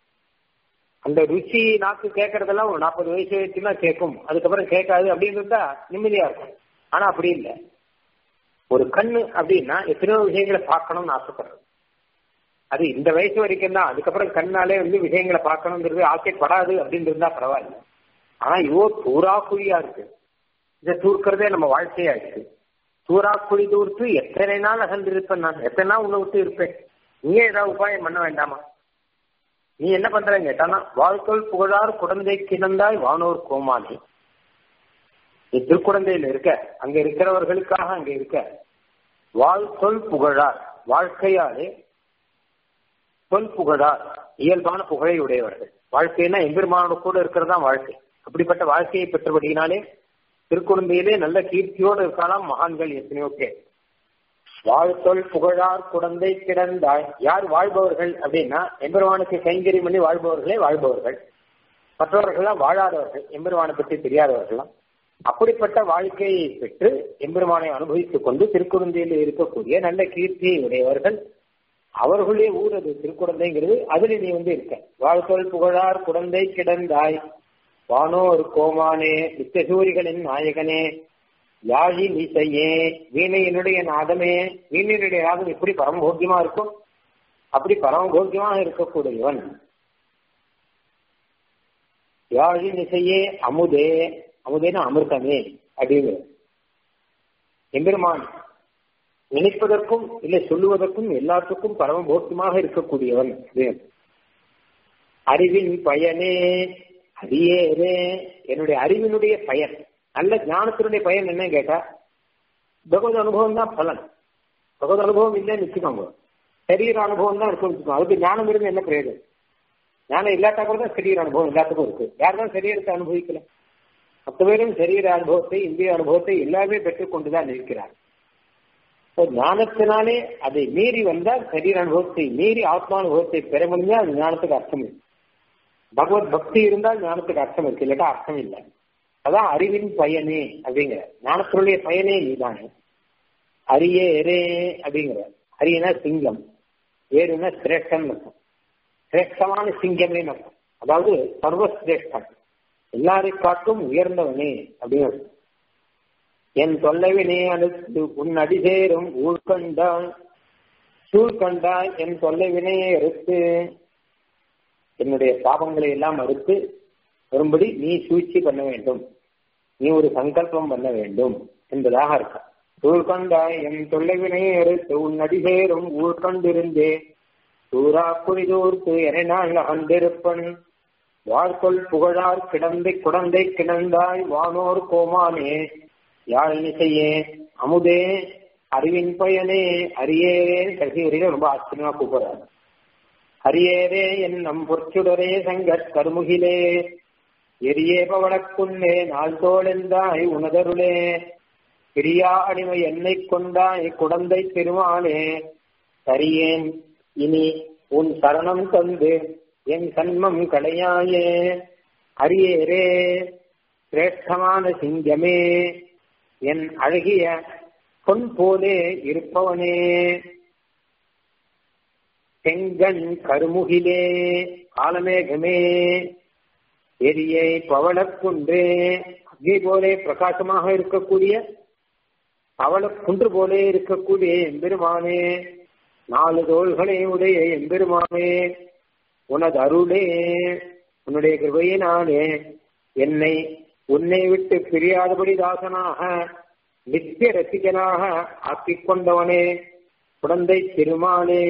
அந்த ருச்சி நாக்கு கேட்கறதெல்லாம் ஒரு நாற்பது வயசு வச்சுன்னா கேட்கும் அதுக்கப்புறம் கேட்காது அப்படின்னு இருந்தா நிம்மதியா இருக்கும் ஆனா அப்படி இல்லை ஒரு கண்ணு அப்படின்னா எத்தனையோ விஷயங்களை பார்க்கணும்னு ஆசைப்படுறது அது இந்த வயசு வரைக்கும் தான் அதுக்கப்புறம் கண்ணாலே வந்து விஷயங்களை பார்க்கணுங்கிறது ஆசைப்படாது அப்படின்னு இருந்தா பரவாயில்ல ஆனா இவ்வளோ தூரா குழியா இருக்கு இதை தூர்க்கிறதே நம்ம வாழ்க்கையா இருக்கு தூரா குழி தூர்த்து எத்தனை நாள் அகன்றிருப்பேன் நான் எத்தனை நாள் உன்னை விட்டு இருப்பேன் நீயே ஏதாவது உபாயம் பண்ண வேண்டாமா நீ என்ன பண்றேன்னு கேட்டானா வாழ்க்கை புகழார் குழந்தை கிடந்தாய் வானோர் கோமாளி நீ திருக்குழந்தையில இருக்க அங்க இருக்கிறவர்களுக்காக அங்க இருக்க வாழ்த்தொல் புகழார் வாழ்க்கையாலே சொல் புகழார் இயல்பான புகழை உடையவர்கள் வாழ்க்கைன்னா எம்பெருமானோட கூட இருக்கிறதா வாழ்க்கை அப்படிப்பட்ட வாழ்க்கையை பெற்றபடியினாலே திருக்குழந்தையிலே நல்ல கீர்த்தியோடு இருக்கலாம் மகான்கள் எத்தனையோ பேர் வாழ்த்தொல் புகழார் குழந்தை கிடந்தாய் யார் வாழ்பவர்கள் அப்படின்னா எம்பெருமானுக்கு கைங்கறி பண்ணி வாழ்பவர்களே வாழ்பவர்கள் மற்றவர்கள்லாம் வாழாதவர்கள் எம்பெருமானை பற்றி தெரியாதவர்கள்லாம் அப்படிப்பட்ட வாழ்க்கையை பெற்று எம்பெருமானை அனுபவித்துக் கொண்டு திருக்குழந்தையில் இருக்கக்கூடிய நல்ல கீர்த்தியை உடையவர்கள் அவர்களுடைய ஊர் அது திருக்குழந்தைங்கிறது அதுல நீ வந்து இருக்க வாழ்த்தொல் புகழார் குழந்தை கிடந்தாய் வானோர் கோமானே நித்தியசூரிகளின் நாயகனே யாழி நீசையே வீணையினுடைய நாதமே வீணையினுடைய நாதம் எப்படி பரமபோக்கியமா இருக்கும் அப்படி பரமபோக்கியமாக இருக்கக்கூடியவன் யாழி நிசையே அமுதே அமுதேன அமிர்தமே அப்படின்னு எம்பெருமான் நினைப்பதற்கும் இல்லை சொல்லுவதற்கும் எல்லாத்துக்கும் பரமபோக்கியமாக இருக்கக்கூடியவன் அறிவின் பயனே அரியேரே என்னுடைய அறிவினுடைய பயன் நல்ல ஞானத்தினுடைய பயன் என்ன கேட்டா பகவத் அனுபவம் தான் பலன் பகவத் அனுபவம் இல்லைன்னு வச்சுக்கோங்க சரீர அனுபவம் தான் இருக்கும் வச்சுக்கோங்க அதுக்கு ஞானம் இருந்து என்ன பிரயோஜனம் ஞானம் இல்லாட்டா கூட தான் சரீர அனுபவம் எல்லாத்துக்கும் இருக்கு யார் தான் சரீரத்தை அனுபவிக்கல மொத்த பேரும் சரீர அனுபவத்தை இந்திய அனுபவத்தை எல்லாமே பெற்றுக்கொண்டுதான் இருக்கிறார் ஞானத்தினாலே அதை மீறி வந்தால் சரீர அனுபவத்தை மீறி ஆத்மானுபவத்தை பெற முடிஞ்சால் அது ஞானத்துக்கு அர்த்தம் இல்லை பகவத் பக்தி இருந்தால் ஞானத்துக்கு அர்த்தம் இருக்கு இல்லாட்டா அர்த்தம் இல்லை அதான் அறிவின் பயனே அப்படிங்கிற ஞானத்தினுடைய பயனே நீதானே அரிய எரே அப்படிங்கிற அரியனா சிங்கம் ஏறுனா சிரேஷ்டம் இருக்கும் சிரேஷ்டமான சிங்கமே இருக்கும் அதாவது சர்வசிரேஷ்டம் எல்லாரை காட்டும் உயர்ந்தவனே அப்படிங்கிறது என் தொல்லைவினே அழுத்து உன் அடிசேரும் ஊழ்கண்டான் சூழ்கண்டாய் என் தொல்லைவினையை அறுத்து என்னுடைய பாவங்களை எல்லாம் அறுத்து வரும்படி நீ சூழ்ச்சி பண்ண வேண்டும் நீ ஒரு சங்கல்பம் பண்ண வேண்டும் என்பதாக இருக்க தூள்கண்டாய் என் தொல்லைவினை எடுத்து உன் அடிசேரும் ஊர் கண்டிருந்தே சூரா புரிதூர்த்து என நான் அண்டிருப்பன் வாழ்கொள் புகழார் கிடந்தை குடந்தை கிடந்தாய் வானோர் கோமானே யாழிசையே அமுதே அறிவின் பயனே அரியேரே கடைசி வரையில ரொம்ப ஆச்சரியமா கூப்பிடுறாரு அரியேரே என்னும் பொற்சுடரே சங்கட் கருமுகிலே எரியே பவளக்குன்னே நாள் தோழெந்தாய் உனதருளே பிரியா அடிமை என்னை கொண்டாய் குடந்தை பெருமானே சரியேன் இனி உன் சரணம் தந்து என் கண்மம் களையாயே அரியேரே சிரேஷ்டமான சிங்கமே என் அழகிய பொன் போலே இருப்பவனே செங்கண் கருமுகிலே காலமேகமே எரியை பவளக்குன்றே அக்னி போலே பிரகாசமாக இருக்கக்கூடிய பவளக்குன்று போலே இருக்கக்கூடிய எம்பெருமானே நாலு தோள்களை உடைய எம்பெருமானே உனது அருளே உன்னுடைய கிருபையினாலே என்னை உன்னை விட்டு பிரியாதபடி தாசனாக நித்திய ரசிகனாக ஆக்கிக் கொண்டவனே குழந்தை திருமாலே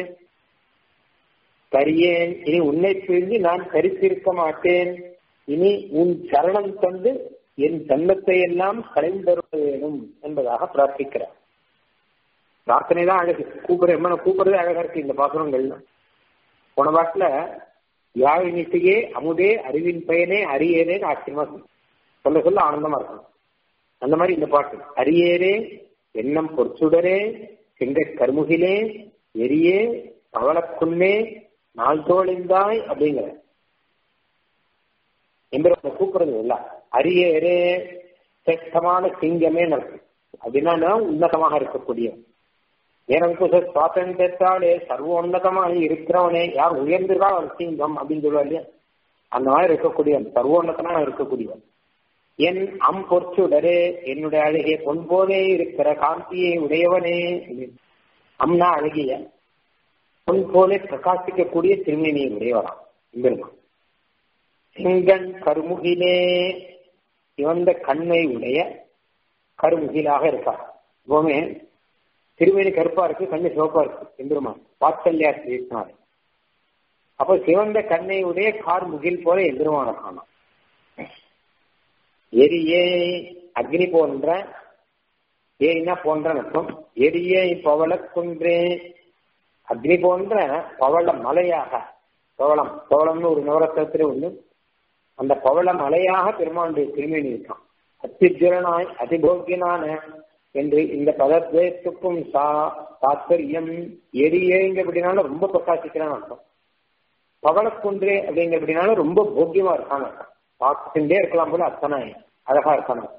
கரியேன் இனி உன்னை பிரிந்து நான் கரித்திருக்க மாட்டேன் இனி உன் சரணம் தந்து என் ஜன்மத்தை எல்லாம் கலைந்தருள வேணும் என்பதாக பிரார்த்திக்கிறார் பிரார்த்தனை தான் அழகு கூப்பிடுற எம்மனை கூப்பிடுறது அழகா இருக்கு இந்த பாசுரங்கள்ல போன பாட்டுல யாழினிசையே அமுதே அறிவின் பயனே அரியேனேன்னு ஆச்சரியமா சொல்ல சொல்ல ஆனந்தமா இருக்கும் அந்த மாதிரி இந்த பாட்டு அரியேரே எண்ணம் பொற்சுடரே செங்க கருமுகிலே எரியே பவளக்குன்னே நாள் தோழிந்தாய் அப்படிங்கிற எம்பெருமான கூப்பிடுறது இல்ல அரியேரே சிரேஷ்டமான சிங்கமே நடக்கு அப்படின்னா உன்னதமாக இருக்கக்கூடிய எனக்கு சுவாதந்திரத்தாலே சர்வோன்னதமாக இருக்கிறவனே யார் உயர்ந்திருக்கா அவன் சிங்கம் அப்படின்னு சொல்லுவா இல்லையா அந்த மாதிரி இருக்கக்கூடிய சர்வோன்னதமாக இருக்கக்கூடியவன் என் அம் பொற்சுடரே என்னுடைய அழகிய பொன் போலே இருக்கிற காந்தியை உடையவனே அம்னா அழகிய பொன் போலே பிரகாசிக்கக்கூடிய திருமணியை உடையவராம் எம்பெருமான் செங்கன் கருமுகிலே சிவந்த கண்ணை உடைய கருமுகிலாக இருக்கார் எப்பவுமே திருமணி கருப்பா இருக்கு கண்ணு சிவப்பா இருக்கு எம்பெருமான் வாத்சல்யா பேசினார் அப்போ சிவந்த கண்ணை உடைய கார் முகில் போல எம்பெருமான காணும் எரியே அக்னி போன்ற ஏரினா போன்ற அர்த்தம் எரியே பவள குன்றே அக்னி போன்ற பவள மலையாக பவளம் பவளம்னு ஒரு நவரத்திலே ஒண்ணு அந்த பவள மலையாக பெருமானுடைய திருமேனி இருக்கான் அத்திஜுரனாய் அதிபோக்கியனான என்று இந்த பதத்வயத்துக்கும் சா தாத்பரியம் எரியங்கிறபடினால ரொம்ப பிரகாசிக்கிறான்னு அர்த்தம் பவளக்குன்றே அப்படிங்கிறபடினால ரொம்ப போக்கியமா இருக்கான்னு அர்த்தம் பார்த்துட்டே இருக்கலாம் போல அத்தனை அழகா இருக்கணும்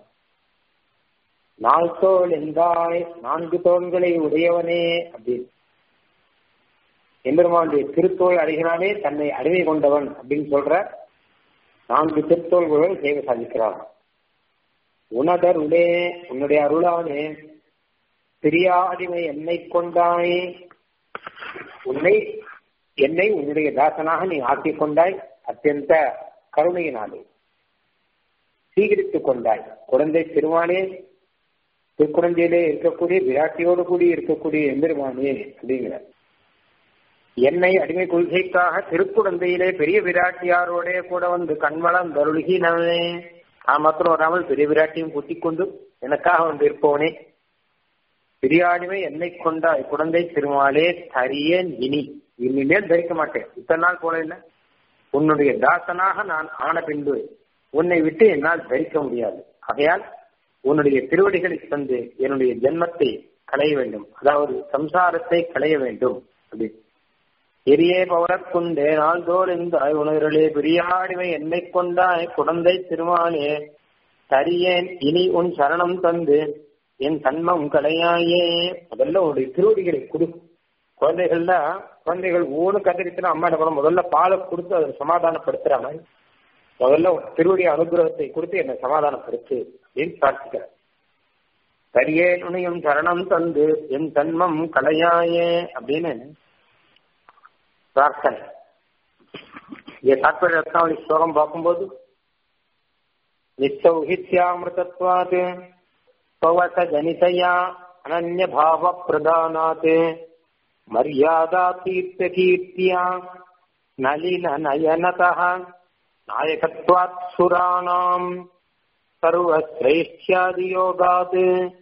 நாள் தோல் எந்தாய் நான்கு தோள்களை உடையவனே அப்படின்னு எம்பெருமானுடைய திருத்தோள் அடைகினாலே தன்னை அடிமை கொண்டவன் அப்படின்னு சொல்ற நான்கு திருத்தோள்களுடன் சேவை சாதிக்கிறார் உனதருளே உன்னுடைய அருளானே பிரியா அடிமை என்னை கொண்டாய் உன்னை என்னை உன்னுடைய தாசனாக நீ ஆக்கிக் கொண்டாய் அத்தியந்த கருணையினாலே சீகரித்துக் கொண்டாய் குழந்தை திருமானே திருக்குழந்தையிலே இருக்கக்கூடிய விராட்டியோடு கூடி இருக்கக்கூடிய எம்பெருமானே அப்படிங்கிற என்னை அடிமை கொள்கைக்காக திருக்குழந்தையிலே பெரிய விராட்டியாரோட கூட வந்து கண்வளம் தருளுகினே நான் மாத்திரம் வராமல் பெரிய விராட்டியும் கூட்டிக் கொண்டு எனக்காக வந்து இருப்பவனே பெரியாடிமை என்னை கொண்டாய் குழந்தை திருமாலே தரியேன் இனி இனிமேல் தரிக்க மாட்டேன் இத்தனை நாள் போல இல்லை உன்னுடைய தாசனாக நான் ஆன பின்பு உன்னை விட்டு என்னால் தரிக்க முடியாது ஆகையால் உன்னுடைய திருவடிகளை தந்து என்னுடைய ஜென்மத்தை களைய வேண்டும் அதாவது சம்சாரத்தை களைய வேண்டும் அப்படி எரியே பவரக்குண்டே நாள்தோர் இந்த உணர்வுகளே பெரியாடிமை என்னை கொண்டாய் குழந்தை திருமானே தரியேன் இனி உன் சரணம் தந்து என் சன்மம் கலையாயே முதல்ல உன்னுடைய திருவடிகளை கொடு குழந்தைகள்ல குழந்தைகள் ஊனு கத்திரிச்சுன்னா அம்மா என்ன பண்ண முதல்ல பாலை கொடுத்து அதை சமாதானப்படுத்துறாங்க முதல்ல திருவடி அனுகிரகத்தை கொடுத்து என்னை சமாதானப்படுத்து அப்படின்னு பிரார்த்திக்கிறேன் சரியே நுணையும் சரணம் தந்து என் தன்மம் கலையாயே அப்படின்னு பிரார்த்தனை இங்க தாற்பய ரத்னாவளி ஸ்லோகம் பார்க்கும்போது நிச்சௌஹித்யாமிருதத்வாத் பவச ஜனிதயா அனன்ய பாவ பிரதானாத் மரியாதா தீர்த்த கீர்த்தியா நளின நயனதः நாயகத்வாத் சுராணாம் सर्वश्रेष्ठ्यादियोगात्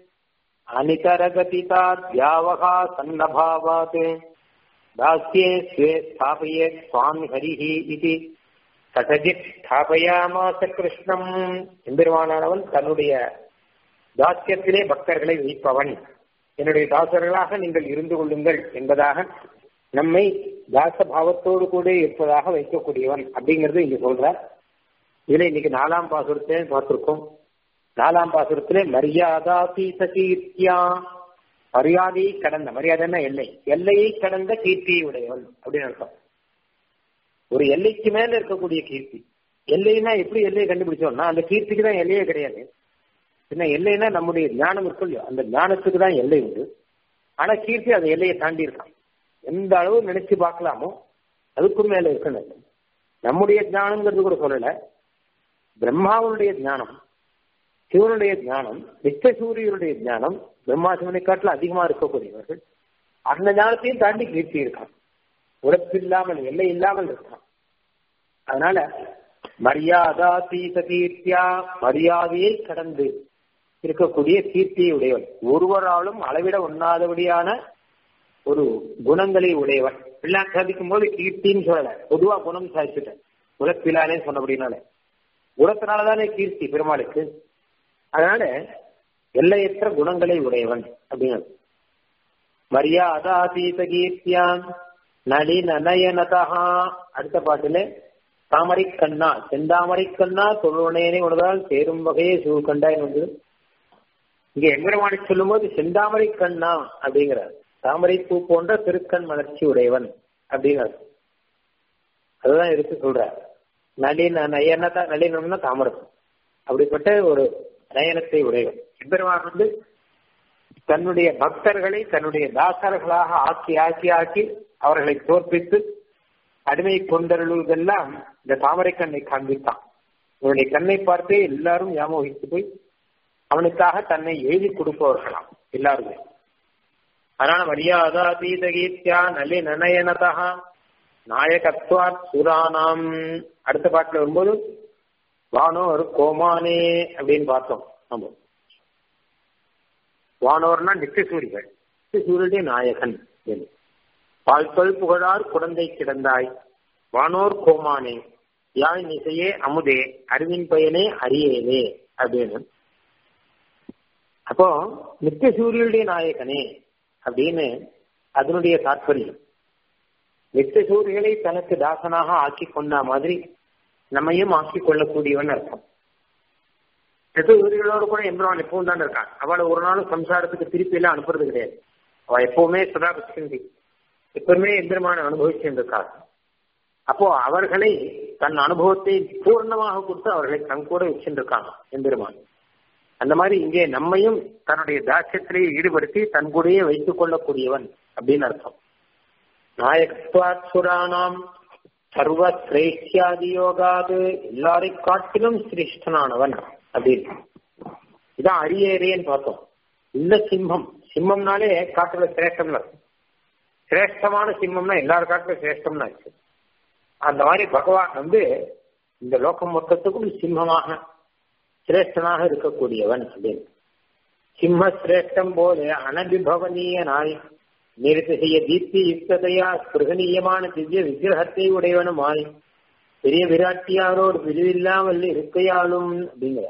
अनितरगतिताद्यावहा सन्नभावात् दास्ये स्वे स्थापयेत् स्वामि हरिः इति கதஜித் ஸ்தாபயாமாச கிருஷ்ணம் எம்பெருமானவன் தன்னுடைய தாசியத்திலே பக்தர்களை வைப்பவன் என்னுடைய தாசர்களாக நீங்கள் இருந்து கொள்ளுங்கள் என்பதாக நம்மை தாச பாவத்தோடு கூட இருப்பதாக வைக்கக்கூடியவன் அப்படிங்கறது இங்க சொல்றார் இதுல இன்னைக்கு நாலாம் பாசுரத்தை பார்த்திருக்கோம் நாலாம் பாசுரத்திலே மரியாதா தீச கீர்த்தியா மரியாதையை கடந்த மரியாதைன்னா எல்லை எல்லையை கடந்த கீர்த்தியை உடையவன் அப்படின்னு அர்த்தம் ஒரு எல்லைக்கு மேல இருக்கக்கூடிய கீர்த்தி எல்லைன்னா எப்படி எல்லையை கண்டுபிடிச்சோம்னா அந்த கீர்த்திக்கு தான் எல்லையே கிடையாது பின்ன எல்லைன்னா நம்முடைய ஞானம் இருக்கும் இல்லையோ அந்த ஞானத்துக்கு தான் எல்லை உண்டு ஆனா கீர்த்தி அந்த எல்லையை தாண்டி இருக்கான் எந்த அளவு நினைச்சு பார்க்கலாமோ அதுக்கும் மேல இருக்கணும் நம்முடைய ஞானங்கிறது கூட சொல்லல பிரம்மாவுடைய ஞானம் சிவனுடைய ஞானம் நித்த சூரியனுடைய ஞானம் பிரம்மா சிவனை காட்டில் அதிகமா இருக்கக்கூடியவர்கள் அந்த ஞானத்தையும் தாண்டி கீர்த்தி இருக்கான் உறப்பு இல்லாமல் எல்லை இல்லாமல் இருக்கான் அதனால மரியாதா தீச கீர்த்தியா மரியாதையை கடந்து இருக்கக்கூடிய கீர்த்தியை உடையவன் ஒருவராலும் அளவிட ஒண்ணாதபடியான ஒரு குணங்களை உடையவன் பிள்ளை சாதிக்கும் போது கீர்த்தின்னு சொல்லல பொதுவா குணம் சாதிச்சுட்டேன் உலப்பிலானே சொன்னபடினால குணத்தினாலதானே கீர்த்தி பெருமாளுக்கு அதனால எல்லையற்ற குணங்களை உடையவன் அப்படின்னு மரியாதாதீத கீர்த்தியான் நளின நயனதா அடுத்த பாட்டுல தாமரை கண்ணா செந்தாமரை கண்ணா தொழுவனையனை உணர்ந்தால் சேரும் வகையே சூழ்கண்டாய் வந்து இங்க எம்பெருமானை சொல்லும் போது செந்தாமரை கண்ணா அப்படிங்கிறார் தாமரை பூ போன்ற திருக்கண் மலர்ச்சி உடையவன் அப்படிங்கிறார் அதுதான் எடுத்து சொல்றார் நளின நயனதா நளினம்னா தாமரை அப்படிப்பட்ட ஒரு நயனத்தை உடையவன் எம்பெருமான் வந்து தன்னுடைய பக்தர்களை தன்னுடைய தாசர்களாக ஆக்கி ஆக்கி ஆக்கி அவர்களை தோற்பித்து அடிமை கொண்டருள்வதெல்லாம் இந்த தாமரை கண்ணை காண்பித்தான் இவனுடைய கண்ணை பார்த்தே எல்லாரும் ஞாபகித்து போய் அவனுக்காக தன்னை எழுதி கொடுப்பவர்களாம் எல்லாருமே அதனால மரியாதா தீத கீர்த்தியா நல்லி நனயனதா நாயகத்வாத் சுரானாம் அடுத்த பாட்டுல வரும்போது வானோர் கோமானே அப்படின்னு பார்த்தோம் நம்ம வானோர்னா நித்தியசூரிகள் நித்தியசூரியனுடைய நாயகன் பால்கொள் புகழார் குழந்தை கிடந்தாய் வானோர் கோமானே யாழ் நிசையே அமுதே அறிவின் பயனே அரியேனே அப்படின்னு அப்போ நித்திய சூரியனுடைய நாயகனே அப்படின்னு அதனுடைய தாற்பயம் நித்திய சூரியனை தனக்கு தாசனாக ஆக்கி கொண்ட மாதிரி நம்மையும் ஆக்கி கொள்ளக்கூடியவன் அர்த்தம் நித்திய சூரியர்களோடு கூட எம்பெருமான் எப்பவும் தான் இருக்கான் அவளை ஒரு நாளும் சம்சாரத்துக்கு திருப்பி எல்லாம் அனுப்புறது கிடையாது அவ எப்பவுமே சதா கிருஷ்ணந்தி எப்பவுமே எம்பெருமான அனுபவிச்சிருக்கார் அப்போ அவர்களை தன் அனுபவத்தை பூர்ணமாக கொடுத்து அவர்களை தன் கூட வச்சிருக்காங்க எம்பெருமான் அந்த மாதிரி இங்கே நம்மையும் தன்னுடைய தாட்சியத்திலேயே ஈடுபடுத்தி தன் கூடயே வைத்துக் கொள்ளக்கூடியவன் அப்படின்னு அர்த்தம் நாயகத்வாத் சுரானாம் சர்வ சிரேஷ்டியாதி யோகாது எல்லாரை காட்டிலும் சிரேஷ்டனானவன் அப்படின்னு இதான் அரியேரேன்னு பார்த்தோம் இந்த சிம்மம் சிம்மம்னாலே காட்டுல சிரேஷ்டம்னு அர்த்தம் சிரேஷ்டமான சிம்மம்னா எல்லாரும் காட்டிலும் சிரேஷ்டம்னு ஆச்சு அந்த மாதிரி பகவான் வந்து இந்த லோகம் மொத்தத்துக்கும் சிம்மமாக சிரேஷ்டனாக இருக்கக்கூடியவன் அப்படின்னு சிம்ம சிரேஷ்டம் போல அனபிபவனீய நாய் நிறுத்தி செய்ய தீப்தி யுக்ததையா ஸ்பிருகனீயமான திவ்ய விக்கிரகத்தை உடையவனுமாய் பெரிய விராட்டியாரோடு பிரிவில்லாமல் இருக்கையாலும் அப்படிங்கிற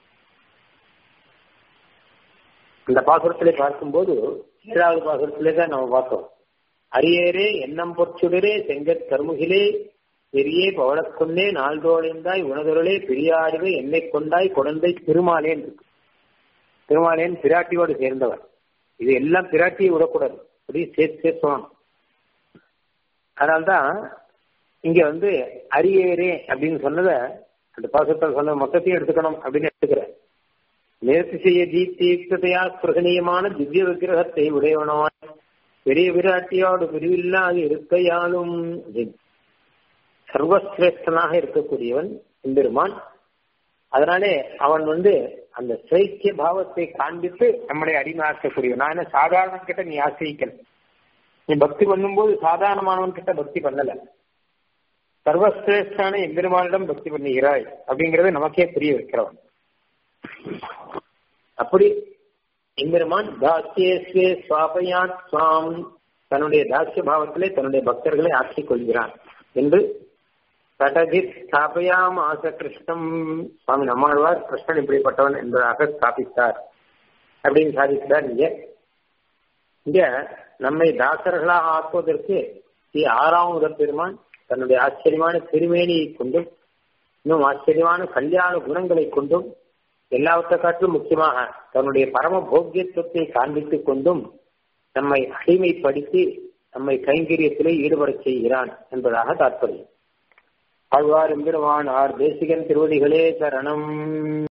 அந்த பாசுரத்திலே பார்க்கும்போது ஏழாவது பாசுரத்திலே தான் நம்ம பார்த்தோம் அரியரே எண்ணம் பொற்சுடரே செங்கற் கருமுகிலே பெரியே பவளக்கொன்னே நாள்தோழைந்தாய் உணதுரலே பெரியாருவே என்னை கொண்டாய் குழந்தை திருமாலேன் இருக்கு திருமாலேன் பிராட்டியோடு சேர்ந்தவர் இது எல்லாம் பிராட்டியை விடக்கூடாது அப்படி சேர்த்து சேர்த்துவாங்க அதனால்தான் இங்க வந்து அரியரே அப்படின்னு சொன்னத அந்த பாசத்தில் சொன்ன மொத்தத்தையும் எடுத்துக்கணும் அப்படின்னு எடுத்துக்கிறேன் நேர்த்தி செய்ய தீப்தியுக்ததையா பிரகனீயமான திவ்ய விக்கிரகத்தை உடையவனவான் பெரிய விராட்டியோடு பிரிவில்லாது இருக்கையாலும் அப்படின்னு சர்வசிரேஷ்டனாக இருக்கக்கூடியவன் எம்பெருமான் அதனாலே அவன் வந்து அந்த சைக்கிய பாவத்தை காண்பித்து நம்மளை அடிமையாக்கக்கூடிய நான் என்ன சாதாரண கிட்ட நீ ஆசிரிக்கல நீ பக்தி பண்ணும்போது சாதாரணமானவன் கிட்ட பக்தி பண்ணல சர்வசிரேஷ்டான எம்பெருமானிடம் பக்தி பண்ணுகிறாய் அப்படிங்கறது நமக்கே புரிய வைக்கிறவன் அப்படி எம்பெருமான் தாசியஸ்வே சுவாபயாத் சுவாம் தன்னுடைய தாசிய பாவத்திலே தன்னுடைய பக்தர்களை ஆக்கிக் கொள்கிறான் என்று தடகி ஸ்தாபயாம் ஆச கிருஷ்ணம் சுவாமி நம்மாழ்வார் கிருஷ்ணன் இப்படிப்பட்டவன் என்பதாக ஸ்தாபித்தார் அப்படின்னு சாதிக்கிறார் இங்க இங்க நம்மை தாசர்களாக ஆக்குவதற்கு ஸ்ரீ ஆறாவது பெருமான் தன்னுடைய ஆச்சரியமான திருமேனியை கொண்டும் இன்னும் ஆச்சரியமான கல்யாண குணங்களை கொண்டும் எல்லாவற்றை காட்டிலும் முக்கியமாக தன்னுடைய பரம போக்கியத்துவத்தை காண்பித்துக் கொண்டும் நம்மை அடிமைப்படுத்தி நம்மை கைங்கரியத்திலே ஈடுபடச் செய்கிறான் என்பதாக தாற்பயம் ஆழ்வார் எம்பெருமான் ஆர் தேசிகன் திருவடிகளே சரணம்